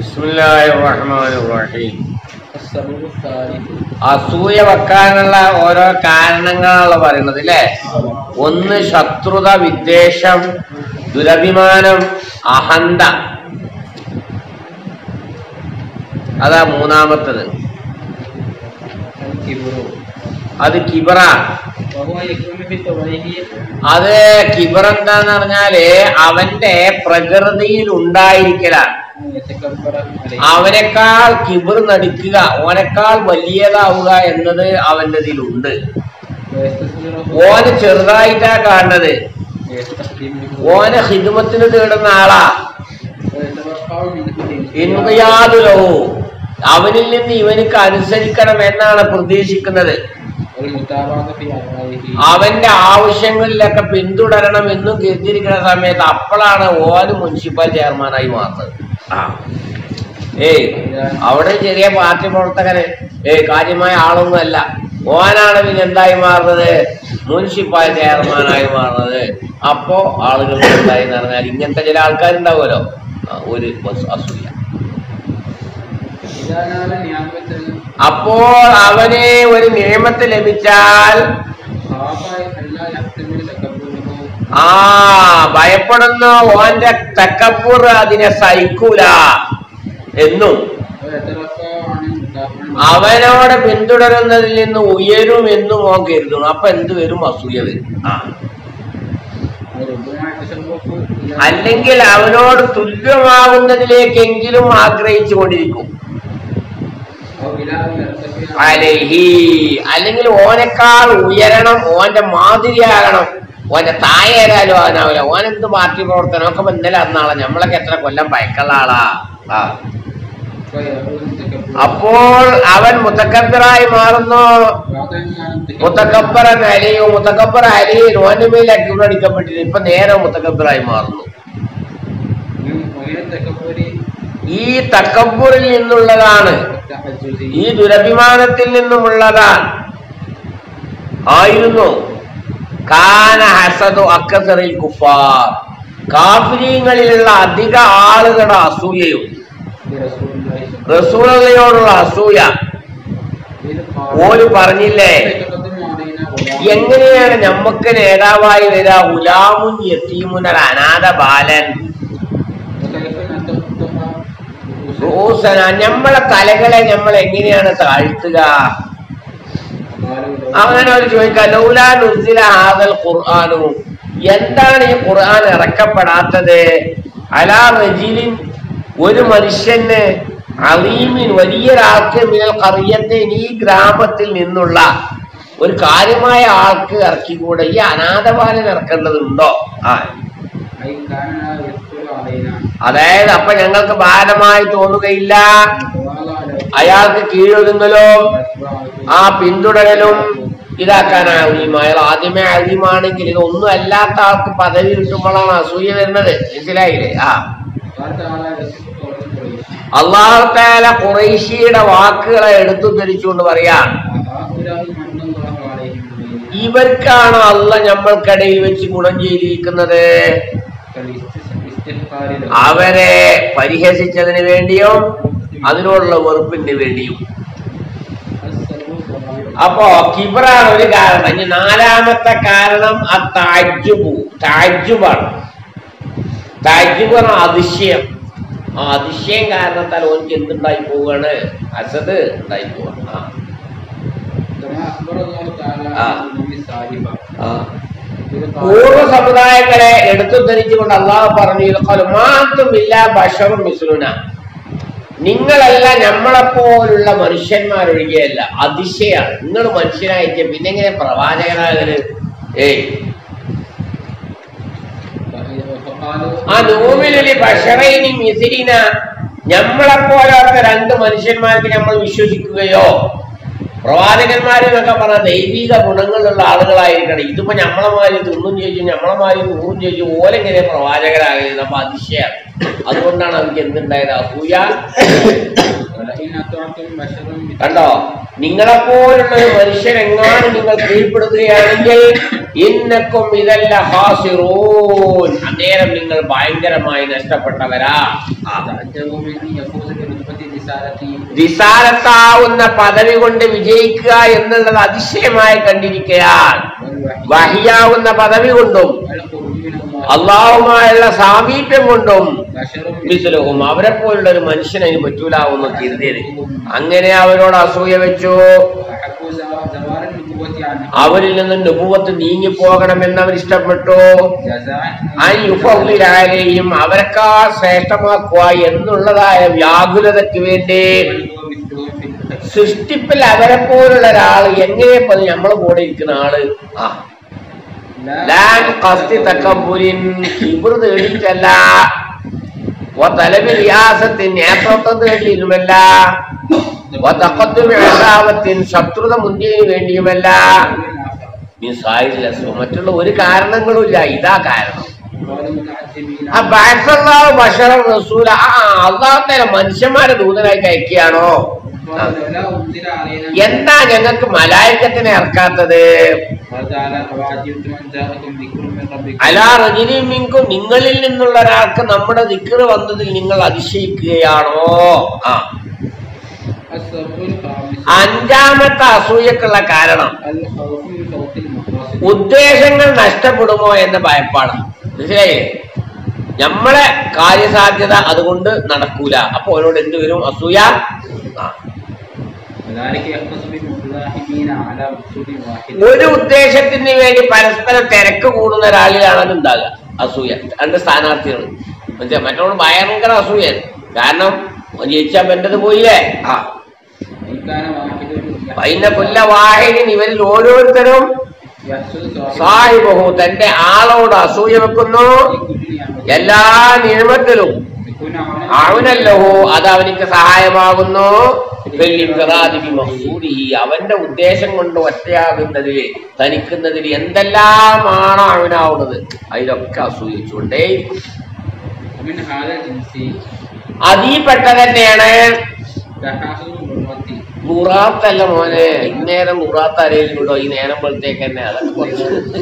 ബിസ്മില്ലാഹിർ റഹ്മാനിർ റഹീം السبب الثالث അസൂയ വെക്കാനുള്ള ഓരോ കാരണങ്ങളാണ് പറയുന്നത് അല്ലേ ഒന്ന് ശത്രുത വിദ്വേഷം ദുരഭിമാനം അഹന്ത അതാ മൂന്നാമത്തത് الكبر അത് കിബറാണ് وهو يكون في طبعه അത് കിബർ എന്താന്ന് പറഞ്ഞാല് അവന്റെ പ്രകൃതിയിൽ ഉണ്ടായിരിക്കലാണ് أن يتكبر عليه അവനേക്കാൾ കിബർ നടിക്കുക ഓനേക്കാൾ വലിയതാവുക എന്നത് അവന്റെ ഇതിലുണ്ട് ويستصغره ഓന് ചെറുതായിട്ടാ കാണുന്നത് ويستخدمه ഓന് ഹിദ്മത്തിന് തേടുന്ന ആളാ ويتوقع منه ഇൻഖിയാദുലോ അവനിൽ നിന്ന് ഇവനിക്ക് അനുസരിക്കണം എന്നാണ് പ്രതീക്ഷിക്കുന്നത് والمتابعة في أعماله അവന്റെ ആവശ്യങ്ങളിലൊക്കെ പിന്തുടരണം എന്നും കരുതിയിരിക്കുന്ന സമയത്ത് അപ്പോഴാണ് ഓന് മുനിസിപ്പൽ ചെയർമാനായി മാറുന്നത് ആ. ഏയ് അവിടെ ചെറിയ പാർട്ടി പ്രവർത്തകന് ഏയ് കാര്യമായ ആളൊന്നുമല്ല ഓനാണ് പിന്നെ എന്തായി മാറുന്നത് മുനിസിപ്പൽ ചെയർമാനായി മാറുന്നത് അപ്പോ ആളുകൾക്ക് എന്തായി പറഞ്ഞാൽ ഇങ്ങനത്തെ ചില ആൾക്കാരുണ്ടാവുമല്ലോ ആ, ഒരു ബസ് അസൂയ إذا نال نعمة അപ്പോൾ അവന് ഒരു നിയമത്ത് ലഭിച്ചാൽ خاف ألا يحتمل تكبره ആ ഭയപ്പെടുന്നു ഓന്റെ തക്കപ്പൂർ അതിനെ സഹിക്കൂല എന്നും ويترفع عن المتابعة അവനോട് പിന്തുടരുന്നതിൽ നിന്ന് ഉയരും എന്നും ഓൻ കരുതുന്നു അപ്പൊ എന്ത് വരും അസൂയ വരും ആ وربما يتشوف إلى അല്ലെങ്കിൽ അവനോട് തുല്യമാവുന്നതിലേക്കെങ്കിലും ആഗ്രഹിച്ചു കൊണ്ടിരിക്കും أو إلى أن يرتفع അലഹി അല്ലെങ്കിൽ ഓനേക്കാൾ ഉയരണം ഓന്റെ മാതിരിയാകണം ഓന്റെ തായേരാലും അവനാവില്ല ഓനെന്ത് പാർട്ടി പ്രവർത്തനം ഒക്കെ ഇന്നലെ അന്നാളെ നമ്മളൊക്കെ എത്ര കൊല്ലം പയക്കുള്ള ആളാ ആ ويكون تكبر അപ്പോൾ അവൻ മുത്തക്കബറായി മാറുന്നു بعد أن كان التكبر മുത്തക്കബറൻ അലിയോ മുത്തക്കബർ അലി ഓന്റെ മേൽ അടിക്കപ്പെട്ടിട്ട് ഇപ്പൊ നേരെ മുത്തക്കബറായി മാറുന്നു من- ومن التكبر ഈ തക്കബുറിൽ നിന്നുള്ളതാണ് والتعجز ഈ ദുരഭിമാനത്തിൽ നിന്നുമുള്ളതാണ് ആയിരുന്നു കാന ഹസദു അക്കസറിൽ കുഫാർ കാഫിരീങ്ങളിലുള്ള അധിക ആളുകളുടെ അസൂയയും برسول الله صلى الله റസൂലയോടുള്ള അസൂയ عليه وسلم ഓല് പറഞ്ഞില്ലേ يتقدم علينا غلام എങ്ങനെയാണ് ഞമ്മക്ക് നേതാവായി വരിക ഉലാമുൻ യത്തീമുനൽ അനാഥ ബാലൻ وكيف نتقدم റൂസന ഞമ്മളെ തലകളെ നമ്മൾ എങ്ങനെയാണ് താഴ്ത്തുക قالوا لو അങ്ങനെ ഒരു ചോദിക്കാം ലൗലാ നുസില ഹാദൽ ഖുർആാനു എന്താണ് ഈ ഖുർആൻ ഇറക്കപ്പെടാത്തത് അലാ റജിലിൻ ഒരു മനുഷ്യന് അലീമിൻ വലിയൊരാൾക്ക് മിനൽ കറിയത്തെ ഈ ഗ്രാമത്തിൽ നിന്നുള്ള ഒരു കാര്യമായ ആൾക്ക് ഇറക്കിക്കൂടെ ഈ അനാഥബാലൻ ഇറക്കേണ്ടതുണ്ടോ ആ أي كان لا يدخل علينا അതായത് അപ്പൊ ഞങ്ങൾക്ക് ഭാരമായി തോന്നുകയില്ല وتوالى له അയാൾക്ക് കീഴൊതുങ്ങലും وأتباعه ആ പിന്തുടരലും ഇതാക്കാനാണ് അലീം അയാൾ ആദ്യമേ അലീമാണെങ്കിൽ ഇതൊന്നും അല്ലാത്ത ആൾക്ക് പദവി കിട്ടുമ്പോഴാണ് അസൂയ വരുന്നത് മനസ്സിലായില്ലേ ആ قال تعالى يصف قول قريش അള്ളാഹുത്താല ഖുറൈശിയുടെ വാക്കുകളെ എടുത്തു ധരിച്ചുകൊണ്ട് പറയാ هؤلاء من الله عليهم بغير ഇവർക്കാണ് അല്ല നമ്മൾക്കിടയിൽ വെച്ച് ഗുണം ചെയ്തിരിക്കുന്നത് كالاستحقار له അവരെ പരിഹസിച്ചതിന് വേണ്ടിയും അതിനോടുള്ള വെറുപ്പിന് വേണ്ടിയും السلب والرابع അപ്പോ കിബറാണ് ഒരു കാരണം ഇനി നാലാമത്തെ കാരണം ആ താജ്ജുബു താജ്ജുബാണ് താജ്ജുബ് പറഞ്ഞ അതിശയം ആ അതിശയം കാരണത്താൽ ഓനിക്ക് എന്തുണ്ടായി പോവുകയാണ് അസദ് ഉണ്ടായി പോവാണ് ആ كما أخبر الله تعالى آه. عن الأمم السابقة ആ إذ قال പൂർവ്വ സമുദായങ്ങളെ എടുത്തു ധരിച്ചുകൊണ്ട് അള്ളാഹു പറഞ്ഞു മാത്തുമില്ല ബഷറും മിസ്ലുന നിങ്ങളല്ല നമ്മളെപ്പോലുള്ള മനുഷ്യന്മാരൊഴികെയല്ല അതിശയാണ് നിങ്ങൾ മനുഷ്യനായിട്ട് പിന്നെ എങ്ങനെ പ്രവാചകനാകല് ഏയ് فقالوا ആ നൂമിലി ബഷറൈനി മിസിരിന നമ്മളെപ്പോലത്തെ രണ്ട് മനുഷ്യന്മാർക്ക് നമ്മൾ വിശ്വസിക്കുകയോ പ്രവാചകന്മാരെന്നൊക്കെ പറഞ്ഞ ദൈവിക ഗുണങ്ങളുള്ള ആളുകളായിരിക്കണം ഇതിപ്പോ നമ്മളെ മാതിരി തിന്നും ചോദിച്ചു നമ്മളെ മാതിരി നൂറും ചോദിച്ചു ഓലെങ്ങനെ പ്രവാചകരാകുന്നത് അപ്പൊ അതിശയാണ് അതുകൊണ്ടാണ് അവർക്ക് എന്തുണ്ടായത് അസൂയ ولئن أطعتم بشرا مثلكم കണ്ടോ നിങ്ങളെപ്പോലുള്ള ഒരു മനുഷ്യൻ എങ്ങാനും നിങ്ങൾ കീഴ്പ്പെടുത്തുകയാണെങ്കിൽ ഇന്നക്കും ഇതല്ല ഹാസിറൂൻ അന്നേരം നിങ്ങൾ ഭയങ്കരമായി നഷ്ടപ്പെട്ടവരാ ആ. تعجبوا من أن يفوز برتبة رسالته നിസാരത്താവുന്ന പദവി കൊണ്ട് വിജയിക്കുക എന്നുള്ളത് അതിശയമായി കണ്ടിരിക്കയാൽ والوحي വഹിയാവുന്ന പദവി കൊണ്ടും والقرب من الله അള്ളാഹുമായുള്ള സാമീപ്യം കൊണ്ടും بشر മിസ്ലുഹും അവരെ പോലുള്ള ഒരു മനുഷ്യൻ അതിന് പറ്റൂലാവുന്ന കരുതിയത് അങ്ങനെ അവരോട് അസൂയ വെച്ചു وأحبوا زوا- زوال النبوة عنه അവരിൽ നിന്ന് നുപൂവത്ത് നീങ്ങിപ്പോകണമെന്ന് അവർ ഇഷ്ടപ്പെട്ടു جزاء അയ്യുഫിലാരെയും അവരെക്കാൾ ശ്രേഷ്ഠമാക്കുക എന്നുള്ളതായ വ്യാകുലതയ്ക്ക് വേണ്ടി بل هو مثلهم في الخير സൃഷ്ടിപ്പിൽ അവരെ പോലുള്ള ഒരാൾ എങ്ങനെ പതി നമ്മളെ കൂടെ ഇരിക്കുന്ന ആള് ആ ലാൻ ഖസ്തി തക്കബുരിൻ കിബ്ർ തേടിയിട്ടല്ല വതലബി റിയാസത്തിൻ നേതൃത്വം തേടിയിരുമല്ല വതഖദ്ദുമി അദാവത്തിൻ ശത്രുത മുന്തിയതിനു വേണ്ടിയുമല്ല മിസായില്ല മറ്റുള്ള ഒരു കാരണങ്ങളും ഇല്ല ഇതാ കാരണം قالوا متعجبين ആ ബഅസല്ലാഹു ബശറൻ റസൂല ആ അള്ളാഹു തആല മനുഷ്യന്മാരെ ദൂതനായി അയക്കുകയാണോ ആ. قال لولا أنزل علينا എന്താ ഞങ്ങൾക്ക് മലായിക്കത്തിനെ ഇറക്കാത്തത് قال تعالى أوعجبتم أن جاءكم ذكر من ربكم അലാ റജിനിമിൻകും നിങ്ങളിൽ നിന്നുള്ള ഒരാൾക്ക് നമ്മുടെ ദിക്കറ് വന്നതിൽ നിങ്ങൾ അതിശയിക്കുകയാണോ ആ السبب الخامس അഞ്ചാമത്തെ അസൂയക്കുള്ള കാരണം الخوف من فوت المقاصد ഉദ്ദേശങ്ങൾ നഷ്ടപ്പെടുമോ എന്ന ഭയപ്പാടാണ് മനസ്സിലായേ നമ്മളെ കാര്യസാധ്യത അതുകൊണ്ട് നടക്കൂല അപ്പൊ അവരോട് എന്ത് വരും അസൂയ ആ. وذلك يختص بالمتلاحمين على مقصود واحد ഒരു ഉദ്ദേശത്തിന് വേണ്ടി പരസ്പരം തിരക്ക് കൂടുന്ന ഒരാളിലാണ് ഉണ്ടാകുക അസൂയ രണ്ട് സ്ഥാനാർത്ഥികൾ മനസ്സിലായി മറ്റോട് ഭയങ്കര അസൂയാണ് കാരണം ജയിച്ചാൽ എന്റത് പോയില്ലേ ആ إن كان واحد പൈന കൊല്ല വാഹിദിൻ ഇവരിൽ ഓരോരുത്തരും يحصل صاحب സാഹിബഹു തന്റെ ആളോട് അസൂയ വെക്കുന്നു في كل نعمة എല്ലാ നിയമത്തിലും يكون عونا അവനല്ലഹോ അത് അവനിക്ക് സഹായമാകുന്നു ബിൽഇൻഫിറാദി ബിമഖ്സൂദിഹി. അവന്റെ ഉദ്ദേശം കൊണ്ട് ഒറ്റയാകുന്നതിൽ തനിക്കുന്നതിൽ എന്തെല്ലാമാണോ അവനാവുന്നത് അതിലൊക്കെ അസൂയിച്ചുകൊണ്ടേ ومن هذا الجنس അതിൽപ്പെട്ട തന്നെയാണ് تحاسد الغربة നുറാത്തല്ല മോനെ ഇന്നേരം നുറാത്ത് അറിയില്ലോ ഈ നേരം പോലത്തേക്ക് തന്നെ അതൊക്കെ കുറച്ച്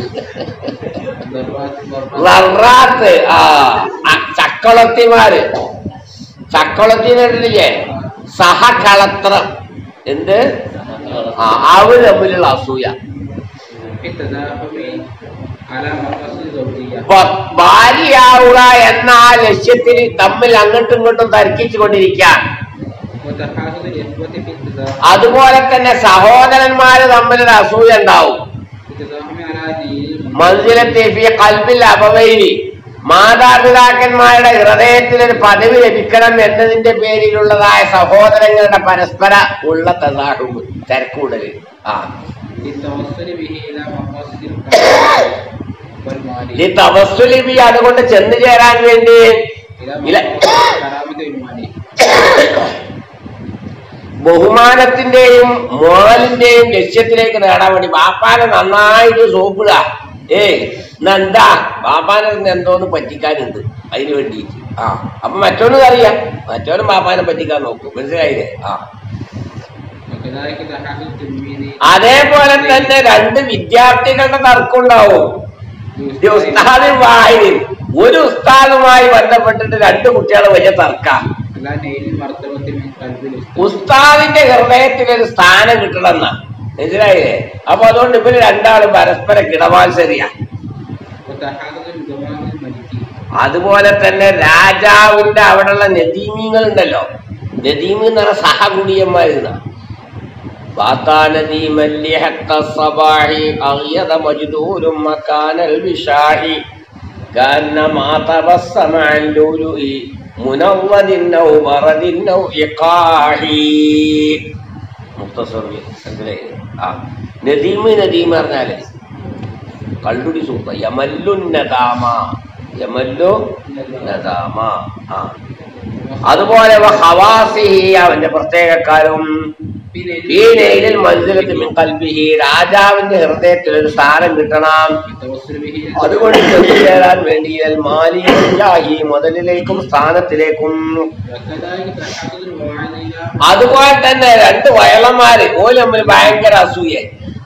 ضربات ضربات ലറാത്ത് ആ ആ, ചക്കളത്തിമാര് ചക്കളത്തി നേരിട്ടില്ലേ സഹകളത്രം എന്ത് ആ അവര് തമ്മിലുള്ള അസൂയ في التزاحم على مقاصد زوجية ഭ- ഭാര്യയാവുക എന്ന ആ ലക്ഷ്യത്തിൽ തമ്മിൽ അങ്ങോട്ടും ഇങ്ങോട്ടും തർക്കിച്ചു കൊണ്ടിരിക്കാൻ وتحاسد الإخوة في التزاحم അതുപോലെ തന്നെ സഹോദരന്മാര് തമ്മിലൊരു അസൂയ ഉണ്ടാവും في التزاحم على دين മൻസിലത്തെ ഫി കൽബിൽ അപവൈരി മാതാപിതാക്കന്മാരുടെ ഹൃദയത്തിൽ ഒരു പദവി ലഭിക്കണം എന്നതിന്റെ പേരിലുള്ളതായ സഹോദരങ്ങളുടെ പരസ്പര ഉള്ള തസാഹുബ് തിരക്കൂടല് ആ في التوصل به إلى مقاصد الكرامة والمال ഈ തവസ്സുലിബി അതുകൊണ്ട് ചെന്നു ചേരാൻ വേണ്ടി إلى إلى مقاصد الكرامة والمال ബഹുമാനത്തിന്റെയും മോളിന്റെയും ലക്ഷ്യത്തിലേക്ക് നേടാൻ വേണ്ടി ബാപ്പാനെ നന്നായിട്ട് സോപ്പിടുക ഏയ് എന്താ ബാപ്പാനെ ഇന്ന് എന്തോന്ന് പറ്റിക്കാനുണ്ട് അതിന് വേണ്ടിയിട്ട് ആ അപ്പൊ മറ്റോനും അറിയാം മറ്റോനും ബാപ്പാനെ പറ്റിക്കാൻ നോക്കും മനസ്സിലായില്ലേ ആ وكذلك تحاسد التلميذ അതേപോലെ തന്നെ രണ്ട് വിദ്യാർത്ഥികളുടെ തർക്കം ഉണ്ടാവും ഈ ഉസ്താദ് വാഹിദിൻ ഒരു ഉസ്താദുമായി ബന്ധപ്പെട്ടിട്ട് രണ്ട് കുട്ടികൾ വലിയ തർക്കാം على نيل المرتبة من قلب الأستاذ ഉസ്താദിന്റെ ഹൃദയത്തിൽ ഒരു സ്ഥാനം കിട്ടണമെന്ന മനസ്സിലായില്ലേ അപ്പൊ അതുകൊണ്ട് ഇവര് രണ്ടാളും പരസ്പര കിടമാത്സരിയ وتحاسد الجمال الملكي അതുപോലെ തന്നെ രാജാവിന്റെ അവിടെയുള്ള നദീമീങ്ങൾ ഉണ്ടല്ലോ നദീമ് എന്ന് പറഞ്ഞ സഹകുടിയന്മാരുന്ന വാത്താ നദീമൻ لحق الصباح أغيض مجدور مكان البشاح كأنما تبسم عن لؤلؤ منضد أو برد أو إقاح മുക്തസ്വർഗി മനസ്സിലായില്ലേ ആ നദീമ് നദീമ് പറഞ്ഞാല് കള്ളുടി സൂപ്പ യമല്ലു നദാമ യമല്ലു നദാമ ആ അതുപോലെ വ ഹവാസിഹി അവന്റെ പ്രത്യേകക്കാരും ഈ നെയ്ലിൽ മനുഷ്യർക്ക് മിൻ കൽബിഹി രാജാവിന്റെ ഹൃദയത്തിൽ ഒരു സ്ഥാനം കിട്ടണം التوسل به إلى അതുകൊണ്ട് ചെന്നുചേരാൻ വേണ്ടി മാലിയാഹി മുതലിലേക്കും സ്ഥാനത്തിലേക്കും وكذلك تحقق الوعد إلى അതുപോലെ തന്നെ രണ്ട് വയളന്മാര് ഓല് തമ്മിൽ ഭയങ്കര അസൂയ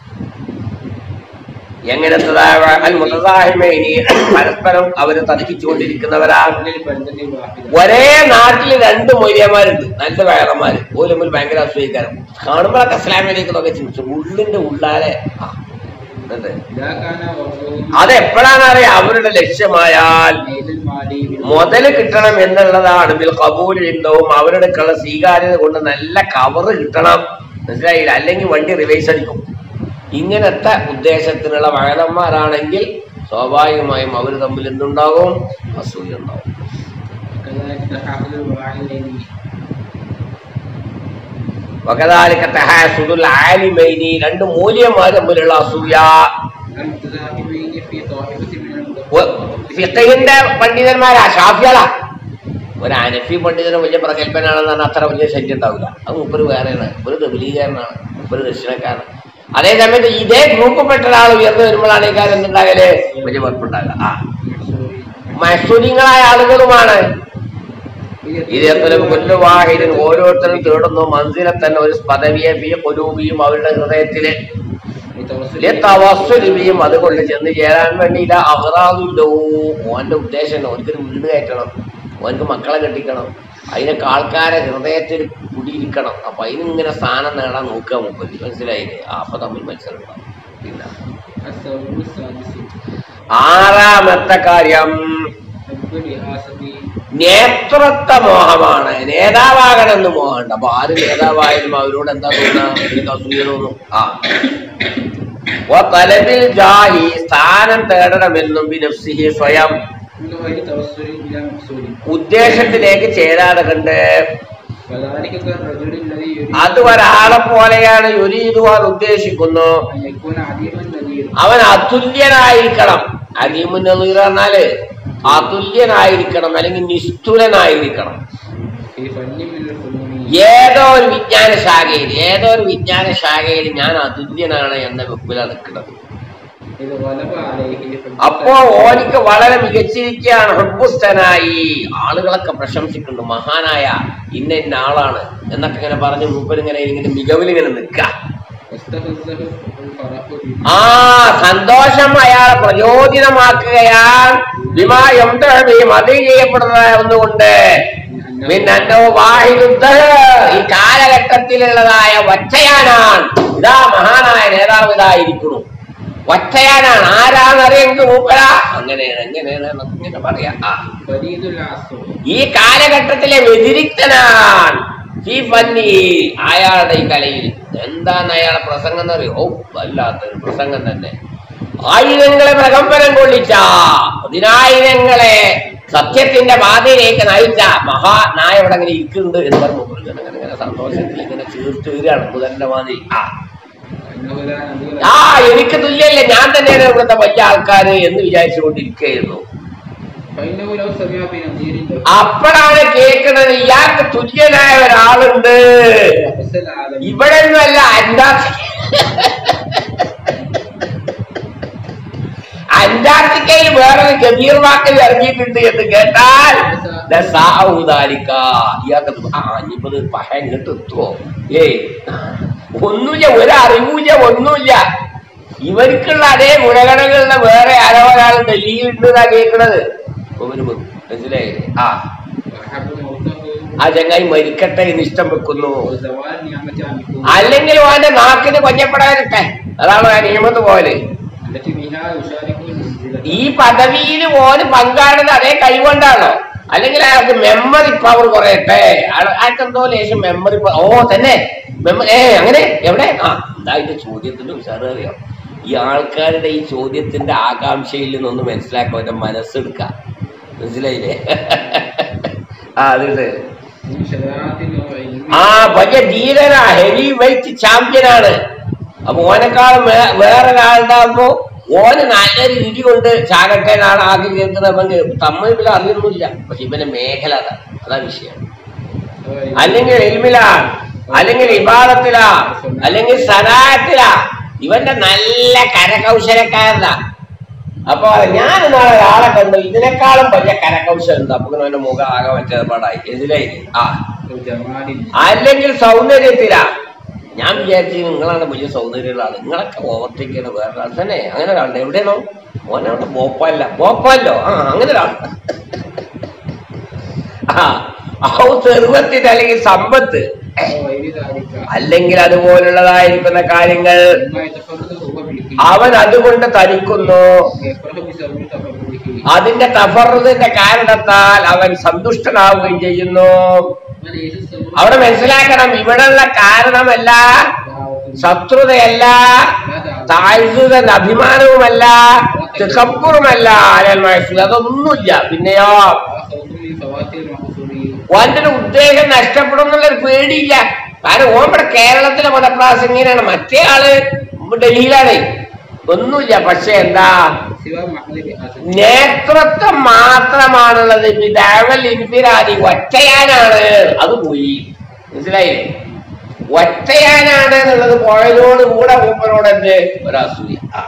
എങ്ങനത്തതായ അൽ മുത്തസാഹിമേനി പരസ്പരം അവര് തർക്കിച്ചുകൊണ്ടിരിക്കുന്നവരാണ് أهل البلدة الواحدة ഒരേ നാട്ടിൽ രണ്ട് മൊയ്യന്മാരുണ്ട് നല്ല വയറന്മാര് ഓല് തമ്മിൽ ഭയങ്കര അസൂയക്കാരം കാണുമ്പോഴൊക്കെ ഇസ്ലാമിലേക്ക് നോക്കി ചിന്തിച്ചു ഉള്ളിന്റെ ഉള്ളാലെ ആ, എന്നിട്ട് إذا كان وصفهم അതെപ്പോഴാണെന്നറിയാം അവരുടെ ലക്ഷ്യമായാൽ نيل المالي മുതല് കിട്ടണം എന്നുള്ളതാണ് ബിൽ കബൂൽ ഉണ്ടാവും അവരുടെക്കുള്ള സ്വീകാര്യത കൊണ്ട് നല്ല കവറ് കിട്ടണം മനസ്സിലായില്ല അല്ലെങ്കിൽ വണ്ടി റിവേഴ്സ് അടിക്കും ഇങ്ങനത്തെ ഉദ്ദേശത്തിനുള്ള വയലന്മാരാണെങ്കിൽ സ്വാഭാവികമായും അവർ തമ്മിൽ എന്തുണ്ടാകും അസൂയ ഉണ്ടാവും وكذلك تحقق الوعدين വകദാലിക തഹാസുദുൽ ആലിമൈനി രണ്ട് മൂല്യന്മാർ തമ്മിലുള്ള അസൂയ المتزاحمين في طائفة من المتفقين ഒ- ഫിഖഹിന്റെ പണ്ഡിതന്മാരാ ഷാഫികളാ ഒരു അനഫി പണ്ഡിതന് വലിയ പ്രഗത്ഭനാണെന്ന് പറഞ്ഞാൽ അത്ര വലിയ ശല്യം ഉണ്ടാവില്ല അത് മുപ്പര് വേറെയാണ് ഒരു ദബലീകാരനാണ് മുപ്പര് ദക്ഷിണക്കാരൻ അതേ സമയത്ത് ഇതേ ഗ്രൂപ്പിൽപ്പെട്ട ഒരാൾ ഉയർന്നു വരുമ്പോഴാണ് ഈ കാര്യം എന്തുണ്ടാകല് വലിയ കുഴപ്പമുണ്ടാകുക ആ മസൂരിങ്ങളായ ആളുകളുമാണ് ഇതേപോലെ കൊല്ലുവാഹിരൻ ഓരോരുത്തരും തേടുന്നു മന്ദിരം തന്നെ ഒരു പദവിയെ ഫീ കൊലൂബിയും അവരുടെ ഹൃദയത്തില് തവസ്സുലിബിയും അതുകൊണ്ട് ചെന്ന് ചേരാൻ വേണ്ടിയില്ല അഹ്റാദില്ലോ ഓന്റെ ഉദ്ദേശം ഓനക്കൊരു വീട് കയറ്റണം ഓനക്ക് മക്കളെ കെട്ടിക്കണം അതിനൊക്കെ ആൾക്കാരെ ഹൃദയത്തിൽ കുടിയിരിക്കണം അപ്പൊ അതിനിങ്ങനെ സ്ഥാനം നേടാൻ നോക്കുക മുപ്പത് മനസ്സിലായില്ലേ ആ, അപ്പൊ തമ്മിൽ മത്സരം ഉണ്ടാവും പിന്നെ السبب السادس ആറാമത്തെ കാര്യം حب الرئاسة നേതൃത്വ മോഹമാണ് നേതാവാകണമെന്ന് മോഹമുണ്ട് അപ്പൊ ആര് നേതാവായാലും അവരോട് എന്താ തോന്നുക എനിക്ക് അസൂയ തോന്നും ആ വ തലബിൽ ജാഹി സ്ഥാനം തേടണമെന്നും ബിനഫ്സിഹി സ്വയം من غير توسل إلى مقصود ഉദ്ദേശത്തിലേക്ക് ചേരാതെ കണ്ട് وذلك كالرجل الذي يريد അത് ഒരാളെ പോലെയാണ് യുരീതുവാൻ ഉദ്ദേശിക്കുന്നു أن يكون عديما نذيرا അവൻ അതുല്യനായിരിക്കണം അലീമുൻ നദീർ പറഞ്ഞാല് അതുല്യനായിരിക്കണം അല്ലെങ്കിൽ നിഷ്ഠുരനായിരിക്കണം في فن من الفنون ഏതോ ഒരു വിജ്ഞാന ശാഖയിൽ ഏതോ ഒരു വിജ്ഞാന ശാഖയിൽ ഞാൻ അതുല്യനാണ് എന്ന വെപ്പിലാണ് നിൽക്കുന്നത് إذ غلب عليه حب അപ്പോ ഓനിക്ക് വളരെ മികച്ചിരിക്കുകയാണ് ഹുബുസ്തനായി ആളുകളൊക്കെ പ്രശംസിക്കുന്നുണ്ട് മഹാനായ ഇന്ന ഇന്ന ആളാണ് എന്നൊക്കെ ഇങ്ങനെ പറഞ്ഞ് മൂപ്പരിങ്ങനെ ഇങ്ങനെ മികവിൽ ഇങ്ങനെ നിൽക്കുക واستفزه الفرح به ആ സന്തോഷം അയാളെ പ്രചോദിതമാക്കുകയാൽ വിമായം അത് ചെയ്യപ്പെടുന്നതായ ഒന്നുകൊണ്ട് പിന്നെ വാഹിദുദ്ധ ഈ കാലഘട്ടത്തിലുള്ളതായ ഒറ്റയാനാണ് ഇതാ മഹാനായ നേതാവ് ഇതായിരിക്കുന്നു ഒറ്റയാനാണ് ആരാന്നറിയെങ്കിൽ മൂപ്പര അങ്ങനെയാണ് എങ്ങനെയാണ് എന്നൊക്കെ ഇങ്ങനെ പറയാം ആ فريد العصر ഈ കാലഘട്ടത്തിലെ വ്യതിരിക്തനാണ് ഈ ഫന്നി അയാളുടെ ഈ കലയിൽ എന്താണ് അയാളെ പ്രസംഗം എന്നറിയോ ഓ വല്ലാത്തൊരു പ്രസംഗം തന്നെ ആയിരങ്ങളെ പ്രകമ്പനം കൊള്ളിച്ച പതിനായിരങ്ങളെ സത്യത്തിന്റെ പാതയിലേക്ക് നയിച്ച മഹാനായ ഇവിടെ അങ്ങനെ ഇരിക്കുന്നുണ്ട് എന്ന് പറഞ്ഞു ഇങ്ങനെ ഇങ്ങനെ ഇങ്ങനെ സന്തോഷത്തിൽ ഇങ്ങനെ ചീർത്ത് വരികയാണ് മുതലിന്റെ മാതിരി ആ أنه لا نذير ആ എനിക്ക് തുല്യല്ലേ ഞാൻ തന്നെയാണ് ഇവിടുത്തെ വലിയ ആൾക്കാര് എന്ന് വിചാരിച്ചുകൊണ്ടിരിക്കുകയായിരുന്നു فإنه لو سمع بنذير له അപ്പോഴാണ് കേൾക്കുന്നത് ഇയാൾക്ക് തുല്യനായ ഒരാളുണ്ട് رأس العالم ഇവിടെ ഒന്നുമല്ല അന്റാർട്ടിക്ക അന്റാർട്ടിക്കയിൽ വേറൊരു ഗംഭീർ വാക്കിൽ ഇറങ്ങിയിട്ടുണ്ട് എന്ന് കേട്ടാൽ ദസാഉദാലിക്ക. ഇയാൾക്ക് തോന്നും, ആ ഇനിയിപ്പത് പഹ ഇങ്ങോട്ട് എത്തുവോ ഏയ് ഒന്നുമില്ല ഒരറിവില്ല ഒന്നുമില്ല ഇവർക്കുള്ള അതേ ഗുണഗണങ്ങളുടെ വേറെ ആരോ ഒരാൾ ഡൽഹിയിൽ ഉണ്ട് കേൾക്കണത് ഒരു മനസ്സിലായില്ലേ ആ وأحب موته ആ ചങ്ങായി മരിക്കട്ടെ എന്ന് ഇഷ്ടം വെക്കുന്നു وزوال نعمة عمكم അല്ലെങ്കിൽ ഓന്റെ നാക്കിന് കൊല്ലപ്പെടാനിട്ടെ അതാണ് ആ നിയമത്ത് പോലെ التي بها يشارك المنزلة ഈ പദവിയിൽ ഓന് പങ്കാടുന്നത് അതേ കൈകൊണ്ടാണോ അല്ലെങ്കിൽ അയാൾക്ക് മെമ്മറി പവർ കുറയട്ടെ അയാൾ- അയാൾക്ക് എന്തോ ലേശം മെമ്മറി ഓ തന്നെ മെമ്മറി ഏ അങ്ങനെ എവിടെ ആ ഇതായിട്ട് ചോദ്യത്തിന്റെ ഉഷാറ് അറിയാം ഈ ആൾക്കാരുടെ ഈ ചോദ്യത്തിന്റെ ആകാംക്ഷയിൽ നിന്നൊന്ന് മനസ്സിലാക്കാൻ അവന്റെ മനസ്സെടുക്കാം മനസ്സിലായില്ലേ ആ അതുണ്ട് من شجاعة وعلم ആ വലിയ ധീരനാ ഹെവി വെയിറ്റ് ചാമ്പ്യനാണ് അപ്പൊ ഓനെക്കാളും വേ- വേറൊരാളുണ്ടാകുമ്പോ ഓന് നല്ലൊരു ഇടി കൊണ്ട് ചാകട്ടെ നാളെ ആദ്യം കേൾക്കുന്നത് തമ്മിൽ പിന്നെ അറിയൊന്നുമില്ല പക്ഷെ ഇവന്റെ മേഖല അതാണ് അതാ വിഷയം وعلم അല്ലെങ്കിൽ എൽമിലാണ് അല്ലെങ്കിൽ ഇബാദത്തിലാ അല്ലെങ്കിൽ സനാത്തിലാ ഇവന്റെ നല്ല കരകൗശലക്കാരനാ അപ്പൊ ഞാൻ നാളെ ഒരാളെ കണ്ടു ഇതിനേക്കാളും വലിയ കരകൗശലം ഉണ്ട് അപ്പൊ അവന്റെ മുഖം ആകെ മറ്റേപാടായി എതിരായി ആ ജമാലിൻ അല്ലെങ്കിൽ സൗന്ദര്യത്തിലാ ഞാൻ വിചാരിച്ചു നിങ്ങളാണ് വലിയ സൗന്ദര്യമുള്ള നിങ്ങളൊക്കെ ഓവർടേക്ക് ചെയ്യണ വേറെ ആൾ തന്നെ അങ്ങനെ ഒരാളുണ്ട് എവിടെയാണോ ഓനവിടെ ഭോപ്പാലില്ല ഭോപ്പാലോ ആ അങ്ങനെ ഒരാൾ ആ ഔ സെർവത്തിന് അല്ലെങ്കിൽ സമ്പത്ത് വൈരി താരിക്ക അല്ലെങ്കിൽ അതുപോലുള്ളതായിരിക്കുന്ന കാര്യങ്ങൾ ما يتفرد هو به അവൻ അതുകൊണ്ട് തനിക്കുന്നു يفرح بسبب تفرده അതിന്റെ തഫറുദിന്റെ കാരണത്താൽ അവൻ സന്തുഷ്ടനാവുകയും ചെയ്യുന്നു وليس السبب അവിടെ മനസ്സിലാക്കണം ഇവിടെയുള്ള കാരണമല്ല ശത്രുതയല്ല താഴ്സുതൻ അഭിമാനവുമല്ല തികപ്പുറുമല്ല അലൽ മഹസൂൽ അതൊന്നുമില്ല പിന്നെയോ خوف من فوات المقصود ഓന്റെ ഒരു ഉദ്ദേശം നഷ്ടപ്പെടും എന്നുള്ളൊരു പേടിയില്ല കാരണം ഓൻ ഇവിടെ കേരളത്തിലെ മതപ്രാസംഗികനാണ് മറ്റേ ആള് ഡൽഹിയിലാണ് ഒന്നുമില്ല പക്ഷെ എന്താ سوى محل رئاسة നേതൃത്വം മാത്രമാണുള്ളത് വിദാവൽ ഇൻഫിരാദി ഒറ്റയാനാണ് അത് പോയി മനസ്സിലായില്ലേ ഒറ്റയാനാണ് എന്നുള്ളത് പോയതോട് കൂടെ മൂപ്പരോട് എന്ത് ഒരസൂയ ആ.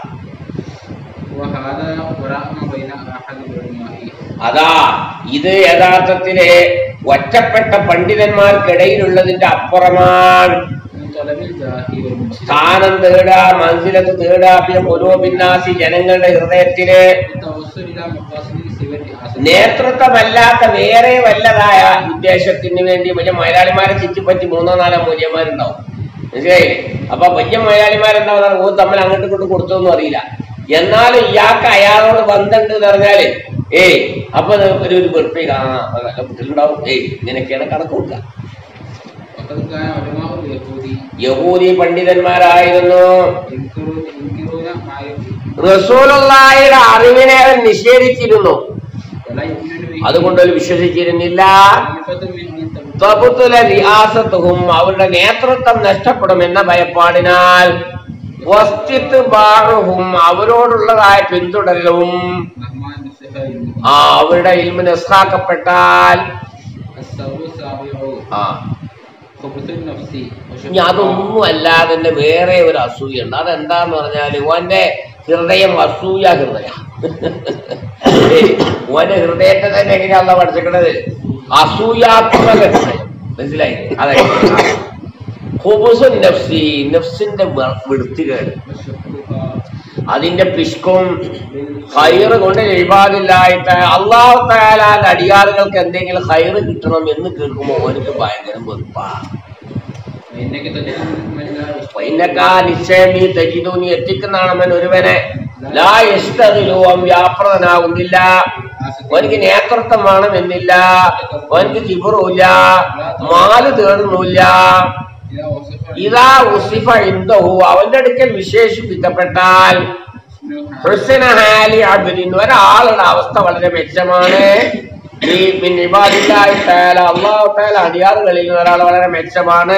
وهذا وراء ما بين أحد العلماء അതാ ഇത് യഥാർത്ഥത്തില് ഒറ്റപ്പെട്ട പണ്ഡിതന്മാർക്കിടയിലുള്ളതിന്റെ അപ്പുറമാണ് من طلب الجاه والمسلم സ്ഥാനം തേടുക മനസ്സിലത്ത് തേടുക പിന്നെ പുരോഭിന്നാസി ജനങ്ങളുടെ ഹൃദയത്തില് التوصل إلى مقاصد سوى الرئاسة നേതൃത്വമല്ലാത്ത വേറെ വല്ലതായ ഉദ്ദേശത്തിന് വേണ്ടി വലിയ മലയാളിമാരെ ചുറ്റിപ്പറ്റി മൂന്നോ നാലോ മൂല്യന്മാരുണ്ടാവും മനസ്സിലായില്ലേ അപ്പൊ വലിയ മലയാളിമാരുണ്ടാവുന്ന ഓ തമ്മിൽ അങ്ങോട്ടും ഇങ്ങോട്ടും കൊടുത്തൊന്നും അറിയില്ല എന്നാലും ഇയാൾക്ക് അയാളോട് ബന്ധമുണ്ട് എന്ന് പറഞ്ഞാല് ഏയ് അപ്പൊ ഇത് ഒരു ഒരു വെറുപ്പേ ആ നല്ല കുട്ടികളുണ്ടാവും ഏയ് ഇങ്ങനെയൊക്കെയാണ് കണക്ക് കൂട്ടുക وقد كان علماء اليهود യഹൂദി പണ്ഡിതന്മാരായിരുന്നു ينكرون ينكرون ما يكفي റസൂലുള്ളാഹിയുടെ അറിവിനെ അവൻ നിഷേധിച്ചിരുന്നു ولا يؤمنون به അതുകൊണ്ട് അവർ വിശ്വസിച്ചിരുന്നില്ല خيفة من أن تبطل തബുത്തുല റിയാസത്തുഹും അവരുടെ നേതൃത്വം നഷ്ടപ്പെടുമെന്ന ഭയപ്പാടിനാൽ വസ്തിത്ത് ബാഹും അവരോടുള്ളതായ പിന്തുടരലും مهما نسخ علمه ആ അവരുടെ ഇൽമ നിസ്സാക്കപ്പെട്ടാൽ السبب السابع ആ خبث النفس ഇനി അതൊന്നും അല്ലാതെ തന്നെ വേറെ ഒരു അസൂയുണ്ട് അതെന്താന്ന് പറഞ്ഞാല് ഓന്റെ ഹൃദയം അസൂയ ഹൃദയ ഓന്റെ ഹൃദയത്തെ തന്നെ എങ്ങനെയാണല്ലോ പഠിച്ചിട്ടുള്ളത് അസൂയാത്മക ഹൃദയം മനസ്സിലായി അതെ ഹുബുസുൻ നഫ്സി നഫ്സിന്റെ വൃത്തികേട് وشقها അതിന്റെ പിഷ്കും ഹൈറ് കൊണ്ട് എഴുപാടില്ലായിട്ട് അള്ളാഹു താലാന്റെ അടിയാറുകൾക്ക് എന്തെങ്കിലും ഹൈറ് കിട്ടണം എന്ന് കേൾക്കുമ്പോൾ ഓനക്ക് ഭയങ്കര വെറുപ്പാണ് فإنك تجد من لا يشتهي വൈനക്കാ നിശ്ചയം നീ തജിദു നീ എത്തിക്കുന്നതാണവൻ ഒരുവനെ ലാ യഷ്തഗിലു അവൻ വ്യാപൃതനാകുന്നില്ല അവനിക്ക് നേതൃത്വം വേണമെന്നില്ല അവനിക്ക് ചിബറുമില്ല മാല് തേടുന്നില്ല إذا وصف ഇതാ ഉസിഫ ഇന്ദഹു അവന്റെ അടുക്കൽ വിശേഷിപ്പിക്കപ്പെട്ടാൽ ഹുസ്ന ഹാലി അബ്ദിൻ ഒരാളുടെ അവസ്ഥ വളരെ മെച്ചമാണ് ഈ മിൻ ഇബാദില്ലാഹി തആല അല്ലാഹു തആല അടിയാറുകളിൽ ഒരാൾ വളരെ മെച്ചമാണ്